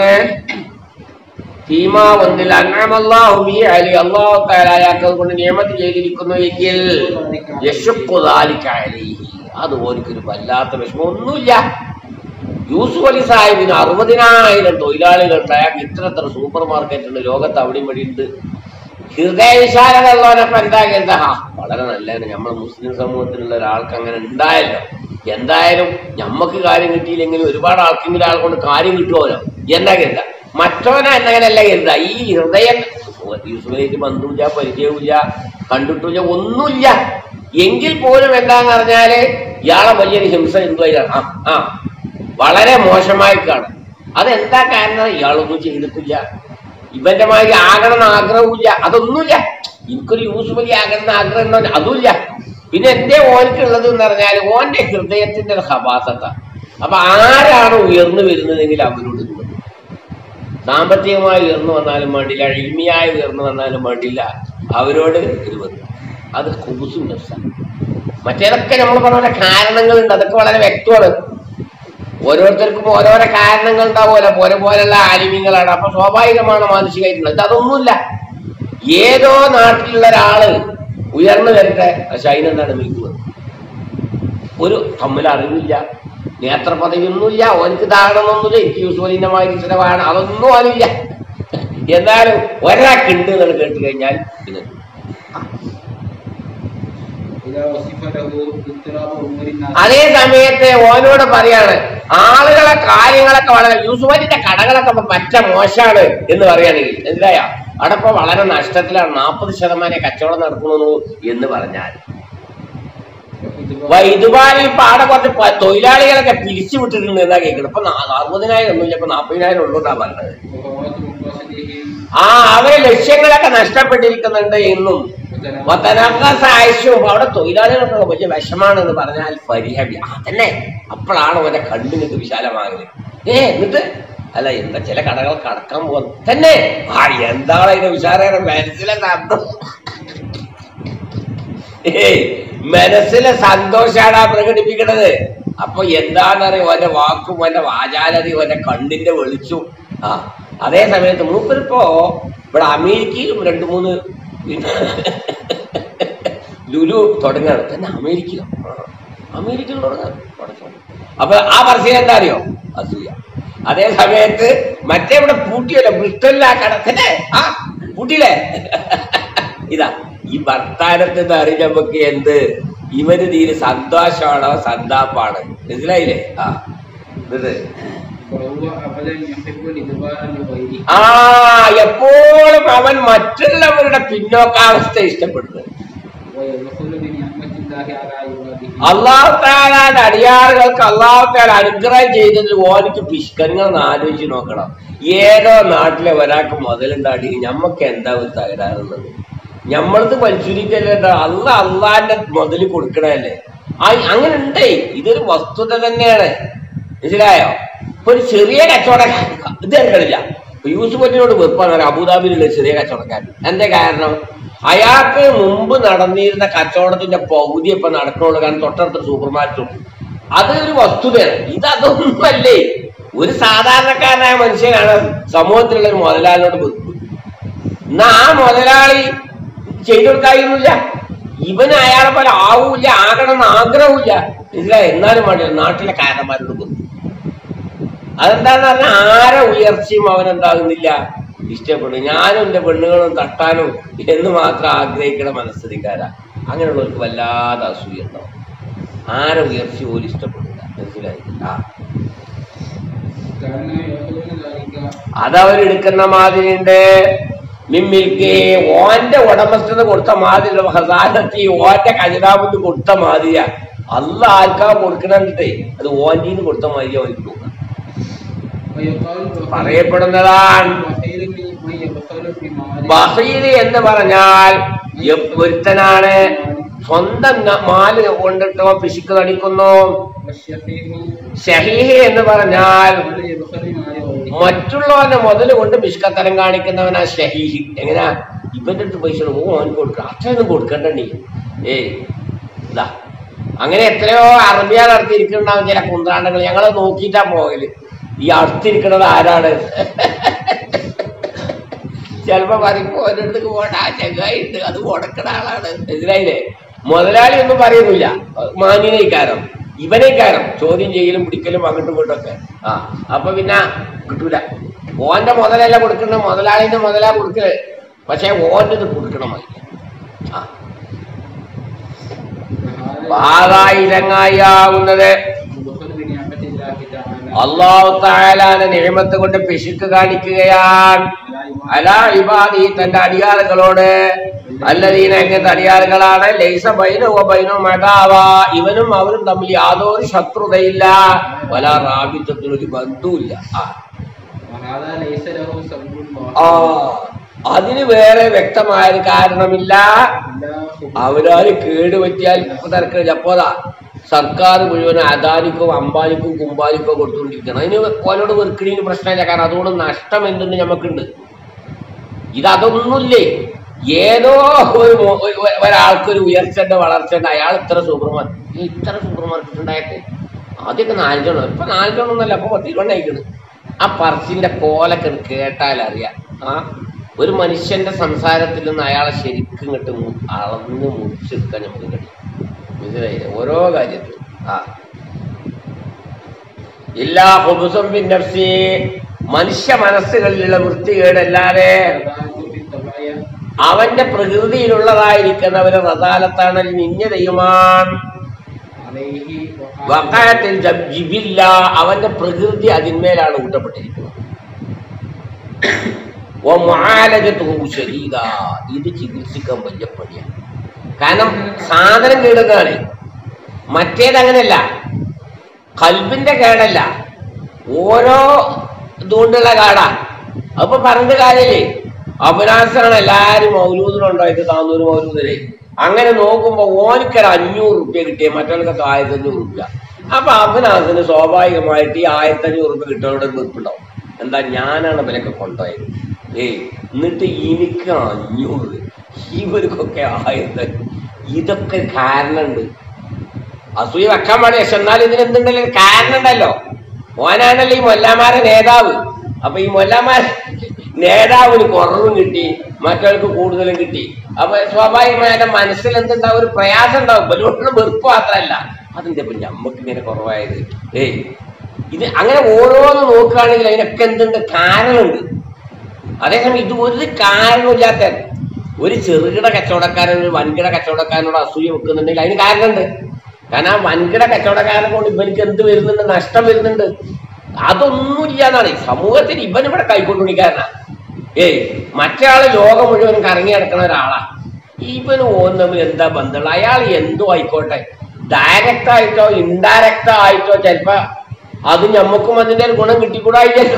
ഫീമാ ഒന്നിൽ അൻഅമല്ലാഹു ബി അലി അല്ലാഹു തആല അയാൾക്ക് കൊണ്ട് നിയമത്ത് ചെയ്തിരിക്കുന്നു എങ്കിൽ യശുഖു ദാലിക അലൈഹി അത് ഓർക്കൊരു വല്ലാത്ത വിഷമം ഒന്നുമില്ല യൂസുഫ് അലി സാഹിബിന് അറുപതിനായിരം തൊഴിലാളികളുണ്ട് അയാൾക്ക് ഇത്ര എത്ര സൂപ്പർ മാർക്കറ്റ് ഉണ്ട് ലോകത്ത് അവിടെയും ഇവിടെ ഉണ്ട് ഹൃദയവിശാലത ഉള്ളവനൊക്കെ എന്താ കരുതാ ആ വളരെ നല്ലതാണ് നമ്മൾ മുസ്ലിം സമൂഹത്തിലുള്ള ഒരാൾക്ക് അങ്ങനെ ഉണ്ടായല്ലോ എന്തായാലും ഞമ്മക്ക് കാര്യം കിട്ടിയില്ലെങ്കിലും ഒരുപാട് ആൾക്കെങ്കിലും ആൾ കൊണ്ട് കാര്യം കിട്ടുമല്ലോ എന്താ കരുത മറ്റവനെ എന്നങ്ങനെയല്ല കരുത ഈ ഹൃദയം യൂസുഫിലേക്ക് ബന്ധുവില്ല പരിചയവുമില്ല കണ്ടിട്ടില്ല ഒന്നുമില്ല എങ്കിൽ പോലും എന്താന്ന് പറഞ്ഞാല് ഇയാളെ വലിയൊരു ഹിംസ എന്തുവായി ആ ആ വളരെ മോശമായി കാണും അതെന്താ കാരണം ഇയാളൊന്നും ചെയ്തിട്ടില്ല ഇവന്റെ മാതിരി ആകണം എന്ന് ആഗ്രഹമില്ല അതൊന്നുമില്ല എനിക്കൊരു യൂസ് വലിയ ആകണം എന്ന് ആഗ്രഹം ഉണ്ടോ അതുമില്ല പിന്നെ എന്റെ ഓനക്കുള്ളത് എന്ന് പറഞ്ഞാൽ ഓന്റെ ഹൃദയത്തിന്റെ ഒരു ഹബാസത്ത അപ്പൊ ആരാണ് ഉയർന്നു വരുന്നതെങ്കിൽ അവരോട് ഇത് മതി. സാമ്പത്തികമായി ഉയർന്നു വന്നാലും വേണ്ടില്ല എളിമയായി ഉയർന്നു വന്നാലും വേണ്ടില്ല അവരോട് ഇത് മതി. അത് കുബുസും നഫ്സാണ് മറ്റേതൊക്കെ നമ്മൾ പറഞ്ഞ പോലെ കാരണങ്ങളുണ്ട് അതൊക്കെ വളരെ വ്യക്തമാണ് ഓരോരുത്തർക്കും ഓരോരോ കാരണങ്ങൾ ഉണ്ടാവുമല്ലോ പോലെ പോലെയുള്ള ആലിമ്യങ്ങളാണ് അപ്പൊ സ്വാഭാവികമാണ് മാനസികമായിട്ടുള്ളത് ഇത് അതൊന്നുമില്ല ഏതോ നാട്ടിലുള്ള ഒരാള് ഉയർന്നു വരട്ടെ പക്ഷെ അതിനെന്താണ് വിൽക്കുന്നത് ഒരു തമ്മിൽ അറിവില്ല നേത്ര പദവിയൊന്നുമില്ല ഓനക്ക് താഴണമെന്നൊന്നുമില്ല എനിക്ക് യൂസ്വലിന്റെ മാതിരി ചിലവാണ് അതൊന്നും ഓനില്ല എന്നാലും ഒരാൾക്കുണ്ട് എന്ന് കേട്ട് കഴിഞ്ഞാൽ ഇത് إذا وصف له اضطراب أمور الناس അതേ സമയത്ത് ഓനോട് പറയാണ് ആളുകളെ കാര്യങ്ങളൊക്കെ വളരെ യൂസുഫലിന്റെ കടകളൊക്കെ ഇപ്പൊ പറ്റ മോശാണ് എന്ന് പറയുകയാണെങ്കിൽ എന്തായ അവിടെ ഇപ്പൊ വളരെ നഷ്ടത്തിലാണ് നാൽപ്പത് ശതമാനം കച്ചവടം നടക്കുന്നു എന്ന് പറഞ്ഞാൽ വൈദ്യുപാലിൽ ഇപ്പൊ അവിടെ കുറച്ച് പ- തൊഴിലാളികളൊക്കെ പിരിച്ചു വിട്ടിട്ടുണ്ട് എന്നാ കേൾക്കുന്നത് ഇപ്പൊ നാ- അറുപതിനായിരം ഒന്നുമില്ല ഇപ്പൊ നാൽപ്പതിനായിരം ഉള്ളൂ എന്നാ പറഞ്ഞത് وفوات مقاصدهم ആ അവരെ ലക്ഷ്യങ്ങളൊക്കെ നഷ്ടപ്പെട്ടിരിക്കുന്നുണ്ട് എന്നും ആയുഷ്യവും അവിടെ തൊഴിലാളികൾക്കൊക്കെ വലിയ വിഷമാണെന്ന് പറഞ്ഞാൽ പരിഹബി അതന്നെ അപ്പോഴാണ് അവന്റെ കണ്ണിനിട്ട് വിശാലമാകല് ഏ എന്നിട്ട് അല്ല എന്താ ചില കടകൾ കടക്കാൻ പോകുന്നു തന്നെ ആ എന്താണ് അതിന്റെ വിശാലയുടെ മനസ്സിലെ സന്തോഷം ഏയ് മനസ്സിലെ സന്തോഷാണ് ആ പ്രകടിപ്പിക്കുന്നത് അപ്പൊ എന്താണെന്നറിയോ ഓന്റെ വാക്കും ഓന്റെ വാചാലതയും ഓന്റെ കണ്ണിന്റെ വെളിച്ചും ആ അതേ സമയത്ത് മൂപ്പരിപ്പോ ഇവിടെ അമേരിക്കയിലും രണ്ടു മൂന്ന് പിന്നെ ലുലു തുടങ്ങാണ് തന്നെ അമേരിക്കയിലോ ആ, അമേരിക്കയിൽ തുടങ്ങാൻ പടച്ചോനെ. അപ്പൊ ആ പറശ്ശിന് എന്താ അറിയോ അസൂയ അതേ സമയത്ത് മറ്റേ ഇവിടെ പൂട്ടിയല്ലോ ബ്രിട്ടനിൽ ആ കട തന്നെ ആ പൂട്ടിയില്ലേ ഇതാ ഈ വർത്താനത്തിൽ നിന്ന് അറിഞ്ഞ നമുക്ക് എന്ത് ഇവന് തീരെ സന്തോഷമാണോ സന്താപ്പാണ് മനസ്സിലായില്ലേ ആ എന്നിട്ട് فهو أبدا يحب الإدبار لغيره ആ എപ്പോഴും അവൻ മറ്റുള്ളവരുടെ പിന്നോക്കാവസ്ഥ ഇഷ്ടപ്പെടുന്നത് ويدخل بنعمة الله على عباده അള്ളാഹു താലാന്റെ അടിയാറുകൾക്ക് അള്ളാഹു താല അനുഗ്രഹം ചെയ്തതിൽ ഓനിക്ക് പിഷ്കങ്ങൾ ആലോചിച്ച് നോക്കണം ഏതോ നാട്ടിലെ ഒരാൾക്ക് മുതലുണ്ടാടി ഞമ്മക്ക് എന്താ ഒരു തകരാറുള്ളത് ഞമ്മളത് മനുഷ്യരിക്കല്ല അല്ല അള്ളാന്റെ മുതൽ കൊടുക്കണല്ലേ ആ അങ്ങനെ ഉണ്ടേ ഇതൊരു വസ്തുത തന്നെയാണ് മനസ്സിലായോ ഇപ്പൊ ഒരു ചെറിയ കച്ചവടക്കാരൻ ഇത് എടുക്കണില്ല ഇപ്പൊ യൂസുഫ് അലിയോട് വെറുപ്പാണ് അബുദാബിയിലുള്ള ചെറിയ കച്ചവടക്കാരൻ എന്റെ കാരണം അയാൾക്ക് മുമ്പ് നടന്നിരുന്ന കച്ചവടത്തിന്റെ പകുതി ഇപ്പൊ നടക്കണുള്ളൂ കാരണം തൊട്ടടുത്ത സൂപ്പർ മാർക്കറ്റും അത് ഒരു വസ്തുതയാണ് ഇത് അതൊന്നുമല്ലേ ഒരു സാധാരണക്കാരനായ മനുഷ്യനാണ് സമൂഹത്തിലുള്ള ഒരു മുതലാളിയോട് വെറുപ്പ് എന്നാ ആ മുതലാളി ചെയ്തു കൊടുക്കായിരുന്നില്ല ഇവന് അയാളെ പോലെ ആവൂല ആകണം എന്ന് ആഗ്രഹമില്ല ഇല്ല എന്നാലും വേണ്ടില്ല നാട്ടിലെ കാരന്മാരോട് വെറുപ്പ് അതെന്താന്ന് പറഞ്ഞാൽ ആരെ ഉയർച്ചയും അവനെന്താകുന്നില്ല ഇഷ്ടപ്പെടും ഞാനും എന്റെ പെണ്ണുങ്ങളും തട്ടാനും എന്ന് മാത്രം ആഗ്രഹിക്കണ മനസ്ഥിതിക്കാരാ അങ്ങനെയുള്ളവർക്ക് വല്ലാതെ അസൂയ ഉണ്ടാവും ആരെ ഉയർച്ച പോലും ഇഷ്ടപ്പെടില്ല മനസ്സിലായി ആ كأنه يأخذون ذلك അതവരെടുക്കുന്ന മാതിരിയുണ്ട് മിമ്മിൽക്ക് ഓന്റെ ഉടമസ്ഥത കൊടുത്ത മാതിരി ഹസാനത്തി ഓന്റെ ഖജനാമത്ത് കൊടുത്ത മാതിരിയാ അല്ല ആർക്കാ കൊടുക്കണേ അത് ഓന്റീന്ന് കൊടുത്ത മാതിരി അവർക്ക് തോന്നുക ويقال بخير- പറയപ്പെടുന്നതാണ് بخير من يبخل بمال ബഹീൽ എന്ന് പറഞ്ഞാൽ യ- ഒരുത്തനാണ് സ്വന്തം ന- മാല് കൊണ്ടിട്ടോ പിശുക്ക് നടിക്കുന്നു والشفيع ഷഹീഹ് എന്ന് പറഞ്ഞാൽ من يبخل بمال غيره മറ്റുള്ളവന്റെ മുതൽ കൊണ്ട് പിഷ്കത്തരം കാണിക്കുന്നവനാ ഷഹീഹ് എങ്ങനെയാ ഇവന്റെ അടുത്ത് പൈസ ഓ അവൻ കൊടുക്കണം അത്രയൊന്നും കൊടുക്കണ്ടേ ഏയ് ഇതാ അങ്ങനെ എത്രയോ അറബിയാൽ അടുത്തിരിക്കുന്നുണ്ടാവും ചില കുന്ത്രാണ്ടങ്ങൾ ഞങ്ങൾ നോക്കിയിട്ടാ പോകല് ഈ അടുത്തിരിക്കുന്നത് ആരാണ് ചിലപ്പോ പറയുമ്പോ ഒരിടത്തേക്ക് പോകണ്ട ആ ചെങ്ങായിണ്ട് അത് കൊടുക്കണ ആളാണ് മനസ്സിലായില്ലേ മുതലാളി ഒന്നും പറയുന്നില്ല മാന്യനേക്കാരം ഇവനേക്കാരം ചോദ്യം ചെയ്യലും പിടിക്കലും അങ്ങോട്ടും ഇങ്ങോട്ടും ഒക്കെ ആ അപ്പൊ പിന്നെ കിട്ടൂല ഓന്റെ മുതലല്ല കൊടുക്കുന്ന മുതലാളിന്റെ മുതലാ കൊടുക്കല് പക്ഷെ ഓന്റെ ഇത് കൊടുക്കണമായില്ല ആ فهذا പാതായിരങ്ങായാവുന്നത് يبخل بنعمة الله تعالى അള്ളാഹു തായാലാന്റെ നിയമത്ത് കൊണ്ട് പിശുക്ക് കാണിക്കുകയാണ് على عباده അല ഇബാദി തന്റെ അടിയാറുകളോട് അല്ലദീന എങ്ങനത്തെ അടിയാറുകളാണ് ലൈസ ബൈനോ ബൈനോ മടാവ ഇവനും അവരും തമ്മിൽ യാതൊരു ശത്രുതയില്ല വല റാബിത്വത്തിന് ഒരു ബന്ധവുമില്ല ആ. وهذا ليس له سبب ആ واحد അതിന് വേറെ വ്യക്തമായ ഒരു കാരണമില്ല إلا خبث അവരാര് കേടുപറ്റിയാൽ ഇപ്പൊ തിരക്കില്ല അപ്പോതാ സർക്കാർ മുഴുവൻ അദാനിക്കും അംബാനിക്കും കുംബാനിക്കും കൊടുത്തുകൊണ്ടിരിക്കണം അതിന് ഓനോട് വെറുക്കണീന് പ്രശ്നമില്ല കാരണം അതുകൊണ്ട് നഷ്ടം എന്തുണ്ട് നമുക്കുണ്ട് ഇത് അതൊന്നുമില്ലേ ഏതോ ഒരു മോ- ഒ- ഒരാൾക്കൊരു ഉയർച്ചന്റെ വളർച്ചയുണ്ട് അയാൾ ഇത്ര സൂപ്പർ മാർക്കറ്റ് ഇത്ര സൂപ്പർ മാർക്കറ്റ് ഉണ്ടായിട്ട് ആദ്യമൊക്കെ നാലഞ്ചെണ്ണം ഇപ്പൊ നാലഞ്ചെണ്ണൊന്നല്ല അപ്പൊ പത്തിരണ്ട് അയക്കണ് ആ പറച്ചിന്റെ കോലൊക്കെ കേട്ടാൽ അറിയാം ആ ഒരു മനുഷ്യന്റെ സംസാരത്തിൽ നിന്ന് അയാളെ ശരിക്കും ഇങ്ങോട്ട് മു- അളന്ന് മുറിച്ചെടുക്കാൻ നമുക്ക് കഴിയും മനസ്സിലായില്ലേ ഓരോ കാര്യത്തിലും ആ ഇല്ലാ ഹുബുസും പിന്നഫ്സി മനുഷ്യ മനസ്സുകളിലുള്ള വൃത്തികേടല്ലാതെ അവന്റെ പ്രകൃതിയിലുള്ളതായിരിക്കുന്നവര് റദാലത്താണ് നിന്യതയുമാൻ വക്കായത്തിൽ ജിബില്ല അവന്റെ പ്രകൃതി അതിന്മേലാണ് ഊട്ടപ്പെട്ടിരിക്കുന്നത് ഓ മുആലജത്തുഹു ശരീക ഇത് ചികിത്സിക്കാൻ വലിയ പണിയാണ് കാരണം സാധനം കേടുന്നതാണ് മറ്റേത് അങ്ങനെയല്ല കൽബിന്റെ കേടല്ല ഓരോ ഇതുകൊണ്ടുള്ള കാടാ അപ്പൊ പറഞ്ഞ കാര്യല്ലേ അഭിലാഷാണ് എല്ലാരും മൗലൂദിനുണ്ടായിട്ട് താന്നൂര് മൗലൂദിനെ അങ്ങനെ നോക്കുമ്പോ ഓനിക്കൊരു അഞ്ഞൂറ് റുപ്യ കിട്ടിയ മറ്റൊക്കെ ആയിരത്തി അഞ്ഞൂറ് റുപ്യ അപ്പൊ അഭിനാസിന് സ്വാഭാവികമായിട്ട് ഈ ആയിരത്തി അഞ്ഞൂറ് റുപ്യ കിട്ടുന്നവരുടെ ഒരു വെറുപ്പുണ്ടാവും എന്താ ഞാനാണ് ഇവരൊക്കെ കൊണ്ടുപോയത് ഏയ് എന്നിട്ട് എനിക്ക് അഞ്ഞൂറ് ഇവർക്കൊക്കെ ആയിരത്തി ഇതൊക്കെ കാരണമുണ്ട് അസൂയ വെക്കാൻ പാടില്ല പക്ഷെ എന്നാൽ ഇതിന് എന്തുണ്ടല്ലോ ഒരു കാരണം ഉണ്ടല്ലോ മോനാണല്ലോ ഈ മൊല്ലാമാരെ നേതാവ് അപ്പൊ ഈ മൊല്ലാമാർ നേതാവിന് കുറവും കിട്ടി മറ്റവർക്ക് കൂടുതലും കിട്ടി അപ്പൊ സ്വാഭാവികമായിട്ട് മനസ്സിൽ എന്തുണ്ടാവും ഒരു പ്രയാസം ഉണ്ടാവും ബലൂണിന് വെറുപ്പ് മാത്രമല്ല അതിന്റെ ഇപ്പൊ ഞമ്മക്ക് ഇങ്ങനെ കുറവായത് ഏയ് ഇത് അങ്ങനെ ഓരോന്ന് നോക്കുകയാണെങ്കിൽ അതിനൊക്കെ എന്തുണ്ട് കാരണമുണ്ട് അതേസമയം ഇത് ഒരു കാരണമില്ലാത്ത ഒരു ചെറുകിട കച്ചവടക്കാരൻ ഒരു വൻകിട കച്ചവടക്കാരനോട് അസൂയ വെക്കുന്നുണ്ടെങ്കിൽ അതിന് കാരണമുണ്ട് കാരണം ആ വൻകിട കച്ചവടക്കാരനെ കൊണ്ട് ഇവർക്ക് എന്ത് വരുന്നുണ്ട് നഷ്ടം വരുന്നുണ്ട് അതൊന്നുമില്ലാന്നാണ് സമൂഹത്തിൽ ഇവൻ ഇവിടെ കൈക്കൊണ്ടുണിക്കാരനാ ഏയ് മറ്റേ ആള് ലോകം മുഴുവനും കറങ്ങി നടക്കുന്ന ഒരാളാ ഇവന് ഓൻ തമ്മിൽ എന്താ ബന്ധമുള്ള അയാൾ എന്തോ ആയിക്കോട്ടെ ഡയറക്റ്റ് ആയിട്ടോ ഇൻഡയറക്റ്റ് ആയിട്ടോ ചിലപ്പോ അത് ഞമ്മക്കും അതിന്റെ ഒരു ഗുണം കിട്ടിക്കൂടായില്ലല്ലോ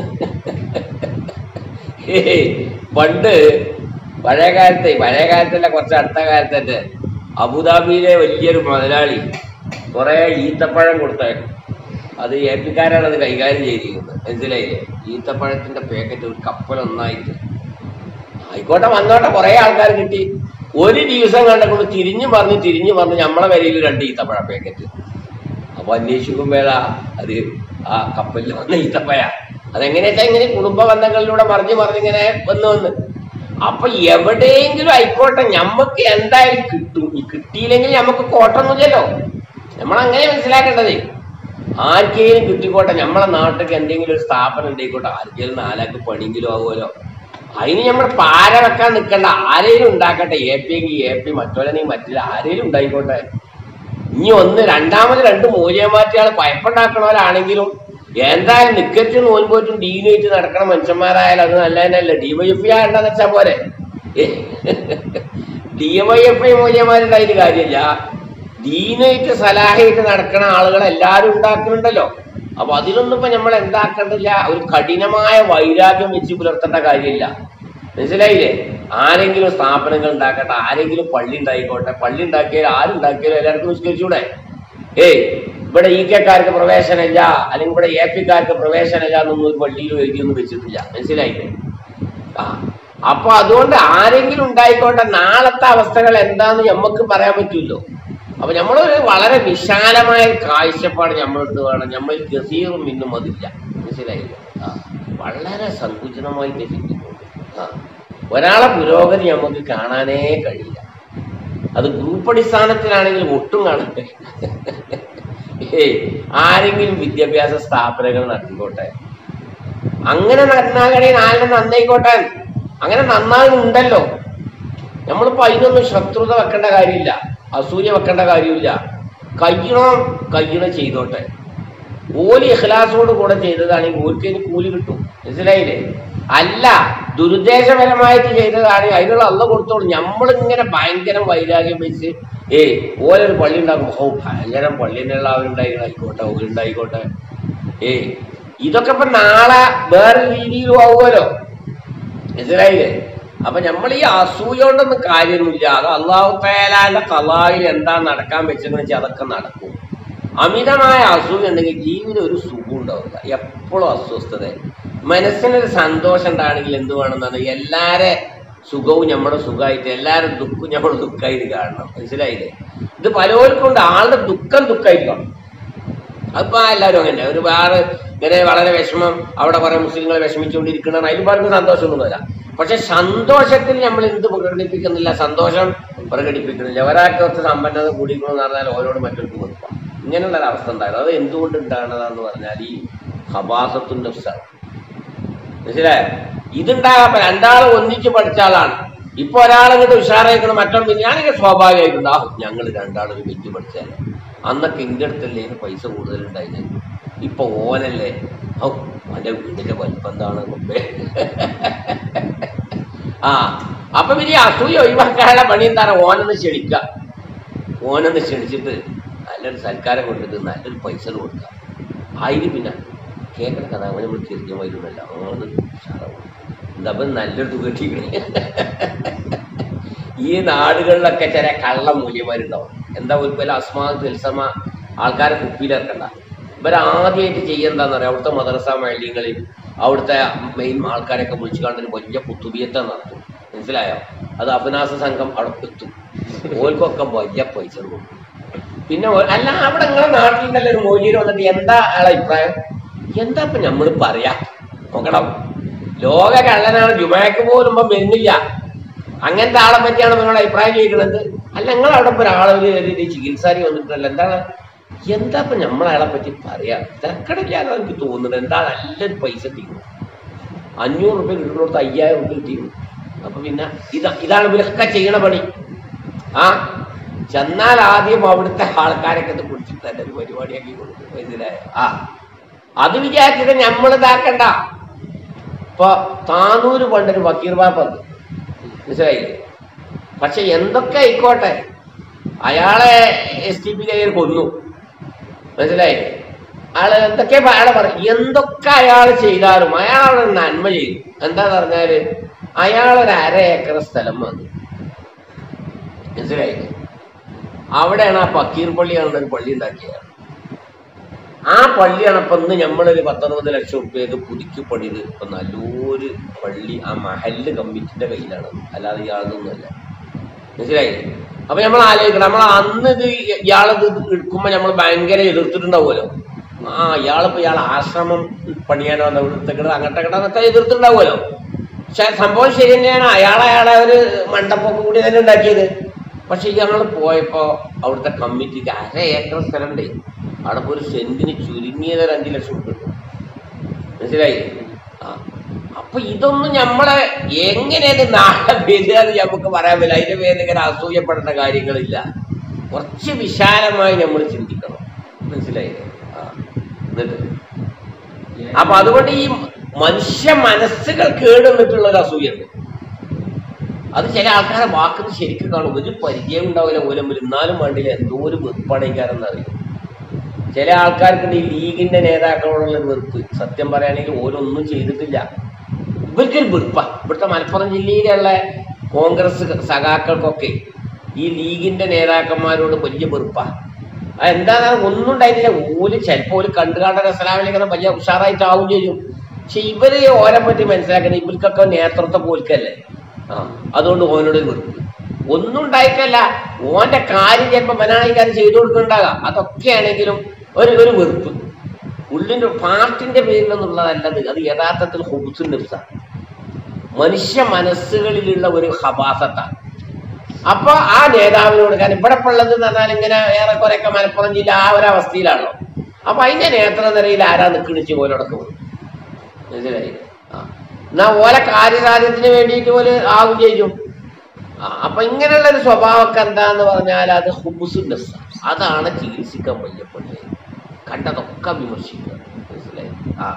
ഏയ് പണ്ട് പഴയ കാലത്തെ പഴയ കാലത്തല്ല കുറച്ച് അടുത്ത കാലത്തെ അബുദാബിയിലെ വലിയൊരു മുതലാളി കുറെ ഈത്തപ്പഴം കൊടുത്തായിരുന്നു അത് എ പിക്കാരാണ് അത് കൈകാര്യം ചെയ്തിരിക്കുന്നത് മനസ്സിലായില്ലേ ഈത്തപ്പഴത്തിന്റെ പാക്കറ്റ് ഒരു കപ്പൽ ഒന്നായിട്ട് ആയിക്കോട്ടെ വന്നോട്ടെ കുറെ ആൾക്കാർ കിട്ടി ഒരു ദിവസം കണ്ടപ്പോൾ തിരിഞ്ഞു പറഞ്ഞ് തിരിഞ്ഞു പറഞ്ഞ് നമ്മളെ വരയിൽ രണ്ട് ഈത്തപ്പഴ പാക്കറ്റ് അപ്പൊ അന്വേഷിക്കുമ്പോഴ അത് ആ കപ്പലിൽ വന്ന ഈത്തപ്പഴ അതെങ്ങനെയാ വെച്ചാൽ ഇങ്ങനെ കുടുംബ ബന്ധങ്ങളിലൂടെ മറിഞ്ഞ് മറിഞ്ഞിങ്ങനെ വന്ന് വന്ന് അപ്പൊ എവിടെയെങ്കിലും ആയിക്കോട്ടെ ഞമ്മക്ക് എന്തായാലും കിട്ടും ഈ കിട്ടിയില്ലെങ്കിൽ ഞമ്മക്ക് കോട്ടൊന്നുമില്ലല്ലോ നമ്മളങ്ങനെ മനസ്സിലാക്കേണ്ടത് ആർക്കെങ്കിലും കിട്ടിക്കോട്ടെ നമ്മളെ നാട്ടിൽ എന്തെങ്കിലും ഒരു സ്ഥാപനം ഉണ്ടായിക്കോട്ടെ ആർക്കെങ്കിലും നാലാക്ക് പണിയെങ്കിലും ആവുമല്ലോ അതിന് നമ്മൾ പാര വെക്കാൻ നിൽക്കണ്ട ആരെങ്കിലും ഉണ്ടാക്കട്ടെ എ പി എങ്കിൽ എ പി മറ്റോലെങ്കിൽ മറ്റില്ല ആരെങ്കിലും ഉണ്ടായിക്കോട്ടെ ഇനി ഒന്ന് രണ്ടാമത് രണ്ട് മൂല്യമാറ്റിയാൾ കുഴപ്പമുണ്ടാക്കണവരാണെങ്കിലും എന്തായാലും നിക്കറ്റ് നോൻപോറ്റും ഡീനായിട്ട് നടക്കണ മനുഷ്യന്മാരായാലും അത് നല്ല തന്നെയല്ലേ ഡിവൈഎഫ്ഐ ആണ്ടെന്ന് വെച്ചാൽ പോരെ ഡിവൈഎഫ്ഐ മൂല്യന്മാരുണ്ടായിട്ട് കാര്യമില്ല ദീനായിട്ട് സലാഹായിട്ട് നടക്കണ ആളുകൾ എല്ലാവരും ഉണ്ടാക്കുന്നുണ്ടല്ലോ അപ്പൊ അതിലൊന്നും ഇപ്പൊ നമ്മൾ എന്താക്കേണ്ടില്ല ഒരു കഠിനമായ വൈരാഗ്യം വെച്ച് പുലർത്തേണ്ട കാര്യമില്ല മനസ്സിലായില്ലേ ആരെങ്കിലും സ്ഥാപനങ്ങൾ ഉണ്ടാക്കട്ടെ ആരെങ്കിലും പള്ളി ഉണ്ടായിക്കോട്ടെ പള്ളി ഉണ്ടാക്കിയാൽ ആരുണ്ടാക്കിയാലും എല്ലാവർക്കും നിസ്കരിച്ചൂടെ ഏയ് ഇവിടെ ഇ കെക്കാർക്ക് പ്രവേശനമില്ല അല്ലെങ്കിൽ ഇവിടെ എ പിക്കാർക്ക് പ്രവേശനമില്ല എന്നൊന്നും ഒരു പള്ളിയിൽ എഴുതിയൊന്നും വെച്ചിട്ടില്ല മനസ്സിലായില്ലേ ആ അപ്പൊ അതുകൊണ്ട് ആരെങ്കിലും ഉണ്ടായിക്കോട്ടെ നാളത്തെ അവസ്ഥകൾ എന്താന്ന് നമുക്ക് പറയാൻ പറ്റുമല്ലോ അപ്പൊ നമ്മളൊരു വളരെ വിശാലമായ കാഴ്ചപ്പാട് നമ്മളെടുത്ത് വേണം നമ്മൾ ഗസീറും ഇന്നും അതില്ല മനസ്സിലായില്ല ആ വളരെ സങ്കുചിതമായിട്ട് ചിന്തിക്കുന്നു ആ ഒരാളെ പുരോഗതി നമുക്ക് കാണാനേ കഴിയില്ല അത് ഗ്രൂപ്പ് അടിസ്ഥാനത്തിലാണെങ്കിൽ ഒട്ടും കാണാൻ കഴിയില്ല ഏയ് ആരെങ്കിലും വിദ്യാഭ്യാസ സ്ഥാപനങ്ങൾ നടത്തിക്കോട്ടെ അങ്ങനെ നന്നാകണേ നാലിനെ നന്നായിക്കോട്ടെ അങ്ങനെ നന്നാകുന്നുണ്ടല്ലോ നമ്മളിപ്പോ അതിനൊന്നും ശത്രുത വെക്കേണ്ട കാര്യമില്ല അസൂയ വെക്കേണ്ട കാര്യമില്ല കയ്യണം കയ്യണം ചെയ്തോട്ടെ ഓലി ഇഖ്ലാസോട് കൂടെ ചെയ്തതാണെങ്കിൽ ഓർക്ക് അതിന് കൂലി കിട്ടും മനസ്സിലായില്ലേ അല്ല ദുരുദ്ദേശപരമായിട്ട് ചെയ്തതാണെങ്കിൽ അതിനുള്ള അള്ള കൊടുത്തോളൂ നമ്മളിങ്ങനെ ഭയങ്കര വൈരാഗ്യം വെച്ച് ഏയ് ഓരൊരു പള്ളി ഉണ്ടാക്കും ഓ ഭയങ്കര പള്ളിനുള്ള അവരുണ്ടായിക്കോട്ടെ ഓരുണ്ടായിക്കോട്ടെ ഏയ് ഇതൊക്കെ ഇപ്പൊ നാളെ വേറെ രീതിയിലും ആവുമല്ലോ മനസ്സിലായില്ലേ അപ്പൊ നമ്മൾ ഈ അസൂയ കൊണ്ടൊന്നും കാര്യമൊന്നുമില്ല അത് അള്ളാഹു തേലാന്റെ കലായിൽ എന്താ നടക്കാൻ വെച്ചെന്ന് വെച്ചാൽ അതൊക്കെ നടക്കും അമിതമായ അസൂയ ഉണ്ടെങ്കിൽ ജീവിതം ഒരു സുഖം ഉണ്ടാവില്ല എപ്പോഴും അസ്വസ്ഥത മനസ്സിനൊരു സന്തോഷം ഉണ്ടാണെങ്കിൽ എന്ത് വേണമെന്നാണ് എല്ലാരെ സുഖവും നമ്മുടെ സുഖമായിട്ട് എല്ലാവരും ദുഃഖവും നമ്മൾ ദുഃഖമായിട്ട് കാണണം മനസ്സിലായില്ലേ ഇത് പലർക്കും ഉണ്ട് ആളുടെ ദുഃഖം ദുഃഖമായിട്ട് കാണും അതിപ്പോ എല്ലാവരും അങ്ങനെ ഒരു വേറെ ഇങ്ങനെ വളരെ വിഷമം അവിടെ കുറെ മുസ്ലിങ്ങൾ വിഷമിച്ചുകൊണ്ടിരിക്കണം അതിൽ പലർക്കും സന്തോഷമൊന്നുമില്ല പക്ഷെ സന്തോഷത്തിൽ നമ്മൾ എന്ത് പ്രകടിപ്പിക്കുന്നില്ല സന്തോഷം പ്രകടിപ്പിക്കുന്നില്ല ഒരാൾക്ക് കുറച്ച് സമ്പന്നത കൂടിക്കണമെന്ന് പറഞ്ഞാൽ ഓരോട് മറ്റൊരു കൊടുക്കാം ഇങ്ങനെയുള്ള ഒരു അവസ്ഥ ഉണ്ടായിരുന്നു അത് എന്തുകൊണ്ട് ഉണ്ടാകുന്നതാന്ന് പറഞ്ഞാൽ ഈ ഹബാസത്തുൻ്റെ നഫ്സാണ് മനസ്സിലായോ ഇതുണ്ടാകാൻ രണ്ടാൾ ഒന്നിച്ച് പഠിച്ച ആളാണ് ഇപ്പൊ ഒരാളിങ്ങോട്ട് ഉഷാറായിക്കണം മറ്റൊന്ന് ഞാനിങ്ങനെ സ്വാഭാവികമായിട്ടുണ്ട് ആ ഞങ്ങൾ രണ്ടാളും വെച്ച് പഠിച്ചാലേ അന്നൊക്കെ എൻ്റെ അടുത്തല്ലേ ഇതിന് പൈസ കൂടുതലുണ്ടായിരുന്നു ഇപ്പൊ ഓനല്ലേ ഔ അവൻ്റെ വീടിന്റെ വലിപ്പം എന്താണ് മുമ്പേ ആ അപ്പൊ പിന്നെ ഈ അസൂയ ഒഴിവാക്കാനുള്ള പണി എന്താണ് ഓനൊന്ന് ക്ഷണിക്കുക ഓനൊന്ന് ക്ഷണിച്ചിട്ട് നല്ലൊരു സൽക്കാരം കൊണ്ടിട്ട് നല്ലൊരു പൈസ കൊടുക്കുക ആയിരം പിന്നെ കേൾക്കുന്ന കഥ അവനെ നമ്മൾ തിരിഞ്ഞുമായിരുന്നല്ല ഓന്ന് ഉഷാറാവും എന്താ ഇപ്പൊ നല്ലൊരു തുക കിട്ടിക്കണേ ഈ നാടുകളിലൊക്കെ ചില കള്ള മൂല്യന്മാരുണ്ടാവും എന്താ ഒരു പോലെ അസ്മാ തിൽസമ ആൾക്കാരെ കുപ്പിയിലിറക്കണ്ട ഇവരാദ്യമായിട്ട് ചെയ്യുന്നതാന്ന് പറയാം അവിടുത്തെ മദ്രസ മൈലിങ്ങളിൽ അവിടുത്തെ മെയിൻ ആൾക്കാരൊക്കെ വിളിച്ചു കണ്ടൊരു വലിയ കുത്തുബിയത്തെ നടത്തും മനസ്സിലായോ അത് അഭിനാസ സംഘം അവിടെ എത്തും ഓൽക്കൊക്കെ വലിയ പൈസ കൊടുക്കും പിന്നെ ഓ- അല്ല അവിടെ നിങ്ങളെ നാട്ടിലുണ്ടല്ലോ ഒരു മൊയ്ലിയിൽ വന്നിട്ട് എന്താ ആളെ അഭിപ്രായം എന്താ ഇപ്പൊ നമ്മൾ പറയാ നോക്കണം ലോക കള്ളനാണ് ജുമാക്ക് പോലും ഇപ്പം വരുന്നില്ല അങ്ങനത്തെ ആളെ പറ്റിയാണ് നിങ്ങളുടെ അഭിപ്രായം ചോദിക്കുന്നത് അല്ല നിങ്ങൾ അവിടെ ഇപ്പൊ ഒരാളെ ഒരു ഒരു ചികിത്സാരി വന്നിട്ടല്ല എന്താണ് എന്താ ഇപ്പൊ നമ്മളയാളെ പറ്റി പറയാ തിരക്കടില്ലാന്ന് എനിക്ക് തോന്നുന്നത് എന്താ നല്ലൊരു പൈസ കിട്ടിയിരുന്നു അഞ്ഞൂറ് റുപ്യ കിട്ടുന്നിടത്ത് അയ്യായിരം റുപ്യ കിട്ടിയിരുന്നു അപ്പൊ പിന്നെ ഇതാ ഇതാണ് ഇവരൊക്കെ ചെയ്യണ പണി ആ ചെന്നാൽ ആദ്യം അവിടുത്തെ ആൾക്കാരൊക്കെ ഇത് കുടിച്ചിട്ട് തന്നെ ഒരു പരിപാടിയാക്കി കൊടുക്കും മനസ്സിലായോ ആ അത് വിചാരിച്ചിട്ട് നമ്മൾ ഇതാക്കണ്ട ഇപ്പൊ താനൂര് പണ്ടൊരു വക്കീർ ബാപ്പുണ്ട് മനസ്സിലായില്ലേ പക്ഷെ എന്തൊക്കെ ആയിക്കോട്ടെ അയാളെ എസ് ടി പി കയ്യിൽ കൊന്നു മനസ്സിലായില്ലേ അയാള് എന്തൊക്കെ ഇപ്പൊ അയാളെ പറയും എന്തൊക്കെ അയാൾ ചെയ്താലും അയാൾ അവിടെ ഒരു നന്മ ചെയ്തു എന്താ പറഞ്ഞാല് അയാളൊരു അര ഏക്കർ സ്ഥലം വന്നു മനസ്സിലായില്ലേ അവിടെയാണ് ആ പക്കീർ പള്ളിയാണ് ഒരു പള്ളി ഉണ്ടാക്കിയത് ആ പള്ളിയാണ് ഇപ്പൊ ഇന്ന് നമ്മളൊരു പത്തൊമ്പത് ലക്ഷം റുപ്യക്ക് പുതുക്കി പണിത് ഇപ്പൊ നല്ലൊരു പള്ളി ആ മഹല്ല് കമ്മിറ്റിന്റെ കയ്യിലാണ് അല്ലാതെ ഇയാളൊന്നുമല്ല മനസ്സിലായില്ലേ അപ്പൊ നമ്മൾ ആലോചിക്കണം നമ്മൾ അന്ന് ഇത് ഇയാളത് എടുക്കുമ്പോ നമ്മൾ ഭയങ്കര എതിർത്തിട്ടുണ്ടാവുമല്ലോ ആ ഇയാളിപ്പോ ഇയാൾ ആശ്രമം പണിയാനോ ഇവിടുത്തെ അങ്ങോട്ടെ എന്നൊക്കെ എതിർത്തിട്ടുണ്ടാവുമല്ലോ പക്ഷെ സംഭവം ശരി തന്നെയാണ് അയാളെ അയാളെ ഒരു മണ്ടപ്പൊക്കെ കൂടി തന്നെ ഉണ്ടാക്കിയത് പക്ഷെ ഇയാൾ പോയപ്പോ അവിടുത്തെ കമ്മിറ്റിക്ക് അര ഏക്കർ സ്ഥലമുണ്ട് അവിടെ പോയി ഒരു സെന്റിന് ചുരുങ്ങിയത് ഒരു അഞ്ചു ലക്ഷം കിട്ടും മനസ്സിലായി ആ അപ്പൊ ഇതൊന്നും നമ്മളെ എങ്ങനെയത് നാളെ വരിക എന്ന് നമുക്ക് പറയാൻ പറ്റില്ല അതിന്റെ പേരിൽ ഇങ്ങനെ അസൂയപ്പെടേണ്ട കാര്യങ്ങളില്ല കുറച്ച് വിശാലമായി നമ്മൾ ചിന്തിക്കണം മനസ്സിലായില്ലേ ആ എന്നിട്ട് അപ്പൊ അതുകൊണ്ട് ഈ മനുഷ്യ മനസ്സുകൾ കേടുന്നിട്ടുള്ള ഒരു അസൂയുണ്ട് അത് ചില ആൾക്കാരെ വാക്കുന്ന ശരിക്കും കാണും ഒരു പരിചയം ഉണ്ടാവില്ല ഓലമ്പിൽ എന്നാലും വേണ്ടില്ല എന്തോ ഒരു വെറുപ്പടയിക്കാരെന്ന് അറിയും ചില ആൾക്കാർക്കുണ്ട് ഈ ലീഗിന്റെ നേതാക്കളോടുള്ള ഒരു വെറുപ്പ് സത്യം പറയുകയാണെങ്കിൽ ഓരോന്നും ചെയ്തിട്ടില്ല ഇവർക്കൊരു വെറുപ്പ ഇവിടുത്തെ മലപ്പുറം ജില്ലയിലുള്ള കോൺഗ്രസ് സഖാക്കൾക്കൊക്കെ ഈ ലീഗിന്റെ നേതാക്കന്മാരോട് വലിയ വെറുപ്പ എന്താ ഒന്നും ഉണ്ടായിട്ടില്ല ഓല് ചിലപ്പോൾ ഓല് കണ്ടു കാണാൻ രസലാമിലേക്ക് വലിയ ഉഷാറായിട്ടാവും ചെയ്യും പക്ഷെ ഇവര് ഓരെ പറ്റി മനസ്സിലാക്കണം ഇവർക്കൊക്കെ നേതൃത്വം പോൽക്കല്ലേ ആ അതുകൊണ്ട് ഓനോട് ഒരു വെറുപ്പ് ഒന്നും ഉണ്ടായിട്ടല്ല ഓന്റെ കാര്യം ചിലപ്പോൾ മനായിക്കാർ ചെയ്തു കൊടുക്കുന്നുണ്ടാകാം അതൊക്കെ ആണെങ്കിലും ഒരു ഒരു വെറുപ്പ് ഉള്ളിന്റെ പാർട്ടിന്റെ പേരിലൊന്നുള്ളതല്ലത് അത് യഥാർത്ഥത്തിൽ ഹുബുസുൻ നഫ്സാണ് മനുഷ്യ മനസ്സുകളിലുള്ള ഒരു ഹബാസത്താണ് അപ്പൊ ആ നേതാവിനോട് കാരണം ഇവിടെ ഉള്ളത് എന്ന് പറഞ്ഞാൽ ഇങ്ങനെ ഏറെക്കുറെയൊക്കെ മലപ്പുറം ജില്ല ആ ഒരു അവസ്ഥയിലാണല്ലോ അപ്പൊ അതിന്റെ നേതൃനിരയിൽ ആരാ നിൽക്കണിച്ച് ഓലോടൊക്കെ പോയി മനസ്സിലായി ആ എന്നാ ഓലെ കാര്യസാധ്യത്തിന് വേണ്ടിയിട്ട് പോലെ ആവും ചെയ്യും ആ അപ്പൊ ഇങ്ങനെയുള്ള ഒരു സ്വഭാവമൊക്കെ എന്താന്ന് പറഞ്ഞാൽ അത് ഹുബുസുന്നസ് അതാണ് ചികിത്സിക്കാൻ വയ്യപ്പെട്ടത് കണ്ടതൊക്കെ വിമർശിക്കുക മനസ്സിലായി ആ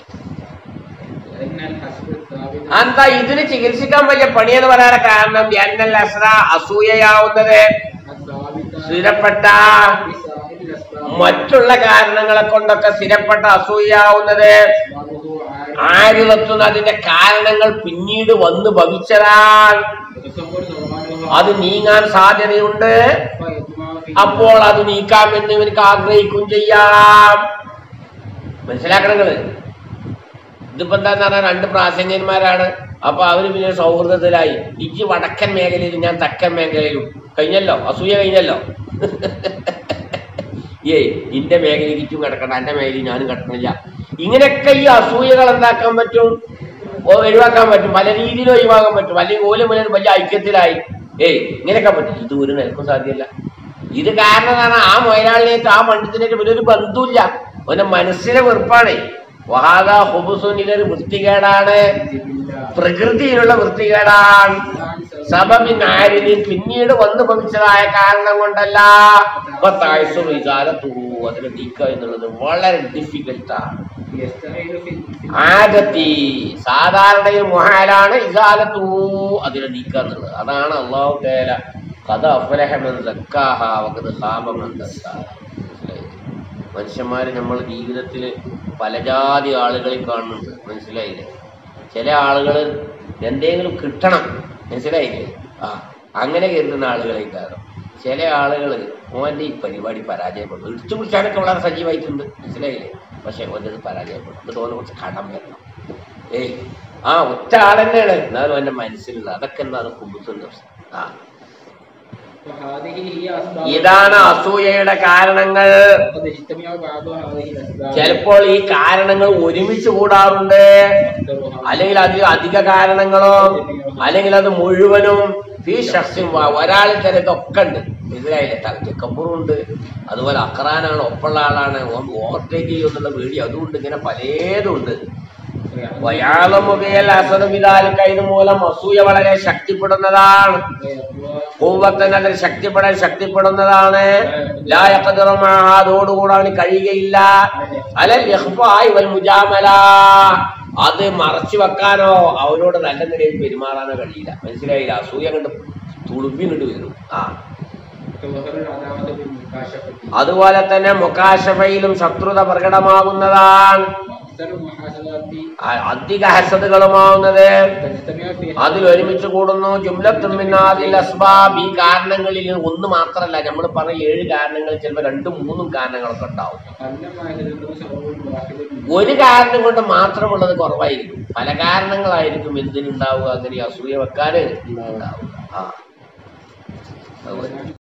لأن الحسب الثابت എന്താ ഇതിന് ചികിത്സിക്കാൻ വലിയ പണിയെന്ന് പറയാൻ കാരണം എന്നൽ അസ്ര അസൂയയാവുന്നത് الثابت സ്ഥിരപ്പെട്ട بسائر الأسباب മറ്റുള്ള കാരണങ്ങളെ കൊണ്ടൊക്കെ സ്ഥിരപ്പെട്ട അസൂയാവുന്നത് أسبابه عارف ആരിലെത്തുന്ന അതിന്റെ കാരണങ്ങൾ പിന്നീട് വന്ന് ഭവിച്ചതാൽ وتصور زوالها അത് നീങ്ങാൻ സാധ്യതയുണ്ട് فيطمع في അപ്പോൾ അത് നീക്കാമെന്ന് ഇവർക്ക് ആഗ്രഹിക്കും ചെയ്യാം മനസ്സിലാക്കണങ്ങള് ഇതിപ്പോ എന്താന്ന് പറഞ്ഞാൽ രണ്ട് പ്രാസംഗികന്മാരാണ് അപ്പൊ അവര് പിന്നെ സൗഹൃദത്തിലായി ഇജ്ജ് വടക്കൻ മേഖലയിലും ഞാൻ തെക്കൻ മേഖലയിലും കഴിഞ്ഞല്ലോ അസൂയ കഴിഞ്ഞല്ലോ ഏയ് ഇന്റെ മേഖലയ്ക്ക് ഇച്ചും കിടക്കണം എന്റെ മേഖലയിൽ ഞാനും കിടക്കണില്ല ഇങ്ങനെയൊക്കെ ഈ അസൂയകൾ എന്താക്കാൻ പറ്റും ഓ ഒഴിവാക്കാൻ പറ്റും പല രീതിയിൽ ഒഴിവാക്കാൻ പറ്റും അല്ലെങ്കിൽ ഓലും മുന്നിൽ വലിയ ഐക്യത്തിലായി ഏയ് ഇങ്ങനെയൊക്കെ പറ്റും ഇത് ഒരു നിലക്കും സാധ്യമല്ല ഇത് കാരണം എന്താണ് ആ മൊയലാളിനായിട്ട് ആ പണ്ഡിതനായിട്ട് ഇവരൊരു ബന്ധമില്ല അവന്റെ മനസ്സിലെ വെറുപ്പാണ് വഹാദ ഹുബുസുൻ ഇതൊരു വൃത്തികേടാണ് പ്രകൃതിയിലുള്ള വൃത്തികേടാണ് സബബിൻ ആരിന് പിന്നീട് വന്നു ഭവിച്ചതായ കാരണം കൊണ്ടല്ല താഴ്സു വിചാരത്തുഹു അതിനെ നീക്കുക എന്നുള്ളത് വളരെ ഡിഫിക്കൽട്ടാണ് ആഗത്തി സാധാരണയിൽ മുഹാലാണ് ഇസാലത്തു അതിനെ നീക്കുക എന്നുള്ളത് അതാണ് അള്ളാഹു തേല കഥ അഫലഹമൻ സക്കാഹ വകത് ഹാമമൻ ദസ്സാഹ. മനസ്സിലായില്ലേ? മനുഷ്യന്മാര് നമ്മൾ ജീവിതത്തിൽ പല ജാതി ആളുകളെ കാണുന്നുണ്ട് മനസ്സിലായില്ലേ ചില ആളുകൾ എന്തെങ്കിലും കിട്ടണം മനസ്സിലായില്ലേ ആ അങ്ങനെ കരുതുന്ന ആളുകളെ കാരണം ചില ആളുകൾ മോൻ്റെ ഈ പരിപാടി പരാജയപ്പെടും ഇടിച്ചു പിടിച്ചാലൊക്കെ വളരെ സജീവമായിട്ടുണ്ട് മനസ്സിലായില്ലേ പക്ഷെ ഓൻ്റെ പരാജയപ്പെടും എന്നിട്ട് ഓനെ കുറച്ച് കടം വരണം ഏയ് ആ ഒറ്റ ആൾ തന്നെയാണ് എന്നാലും എൻ്റെ മനസ്സിലുള്ള അതൊക്കെ എന്താണ് കുമ്പുത്തുണ്ട് ആ ഇതാണ് അസൂയയുടെ കാരണങ്ങൾ ചിലപ്പോൾ ഈ കാരണങ്ങൾ ഒരുമിച്ച് കൂടാറുണ്ട് അല്ലെങ്കിൽ അതിൽ അധിക കാരണങ്ങളോ അല്ലെങ്കിൽ അത് മുഴുവനും ഈ ഷഖ്സിൻ വ- ഒരാളിൽ തന്നെ ഇതൊക്കെ ഉണ്ട് മനസ്സിലായില്ലേ തക്കപ്പുറം ഉണ്ട് അതുപോലെ അക്രാനാണ് ഒപ്പുള്ള ആളാണ് ഓവർടേക്ക് ചെയ്യുന്നുള്ള പേടി അതുകൊണ്ട് ഇങ്ങനെ പലതും ഉണ്ട് വയാളമുകയൽ അസദമിതാലിക്ക ഇത് മൂലം അസൂയ വളരെ ശക്തിപ്പെടുന്നതാണ് കൂവത്തൻ അതിൽ ശക്തിപ്പെടാൻ ശക്തിപ്പെടുന്നതാണ് ലായക്കതിറമാ അതോടുകൂടെ അവന് കഴിയുകയില്ല അലൽ യഹ്ഫായി വൽ മുജാമല അത് മറച്ചു വെക്കാനോ അവരോട് നല്ല നിലയിൽ പെരുമാറാനോ കഴിയില്ല മനസ്സിലായില്ല അസൂയ കണ്ട് തുളുമ്പി കണ്ട് വരും ആ അതുപോലെ തന്നെ മുക്കാശഫയിലും ശത്രുത പ്രകടമാകുന്നതാണ് അ- അധിക ഹസദുകളുമാവുന്നത് അതിൽ ഒരുമിച്ച് കൂടുന്നു ജുംലത്തുമിന്നാദിൽ അസ്ബാബ് ഈ കാരണങ്ങളിൽ ഒന്ന് മാത്രമല്ല നമ്മൾ പറഞ്ഞ ഏഴ് കാരണങ്ങൾ ചിലപ്പോൾ രണ്ടും മൂന്നും കാരണങ്ങളൊക്കെ ഉണ്ടാവും ഒരു കാരണം കൊണ്ട് മാത്രമുള്ളത് കുറവായിരിക്കും പല കാരണങ്ങളായിരിക്കും എന്തിനുണ്ടാവുക അങ്ങനെ അസൂയ വെക്കാന് ഉണ്ടാവുക ആ അതുപോലെ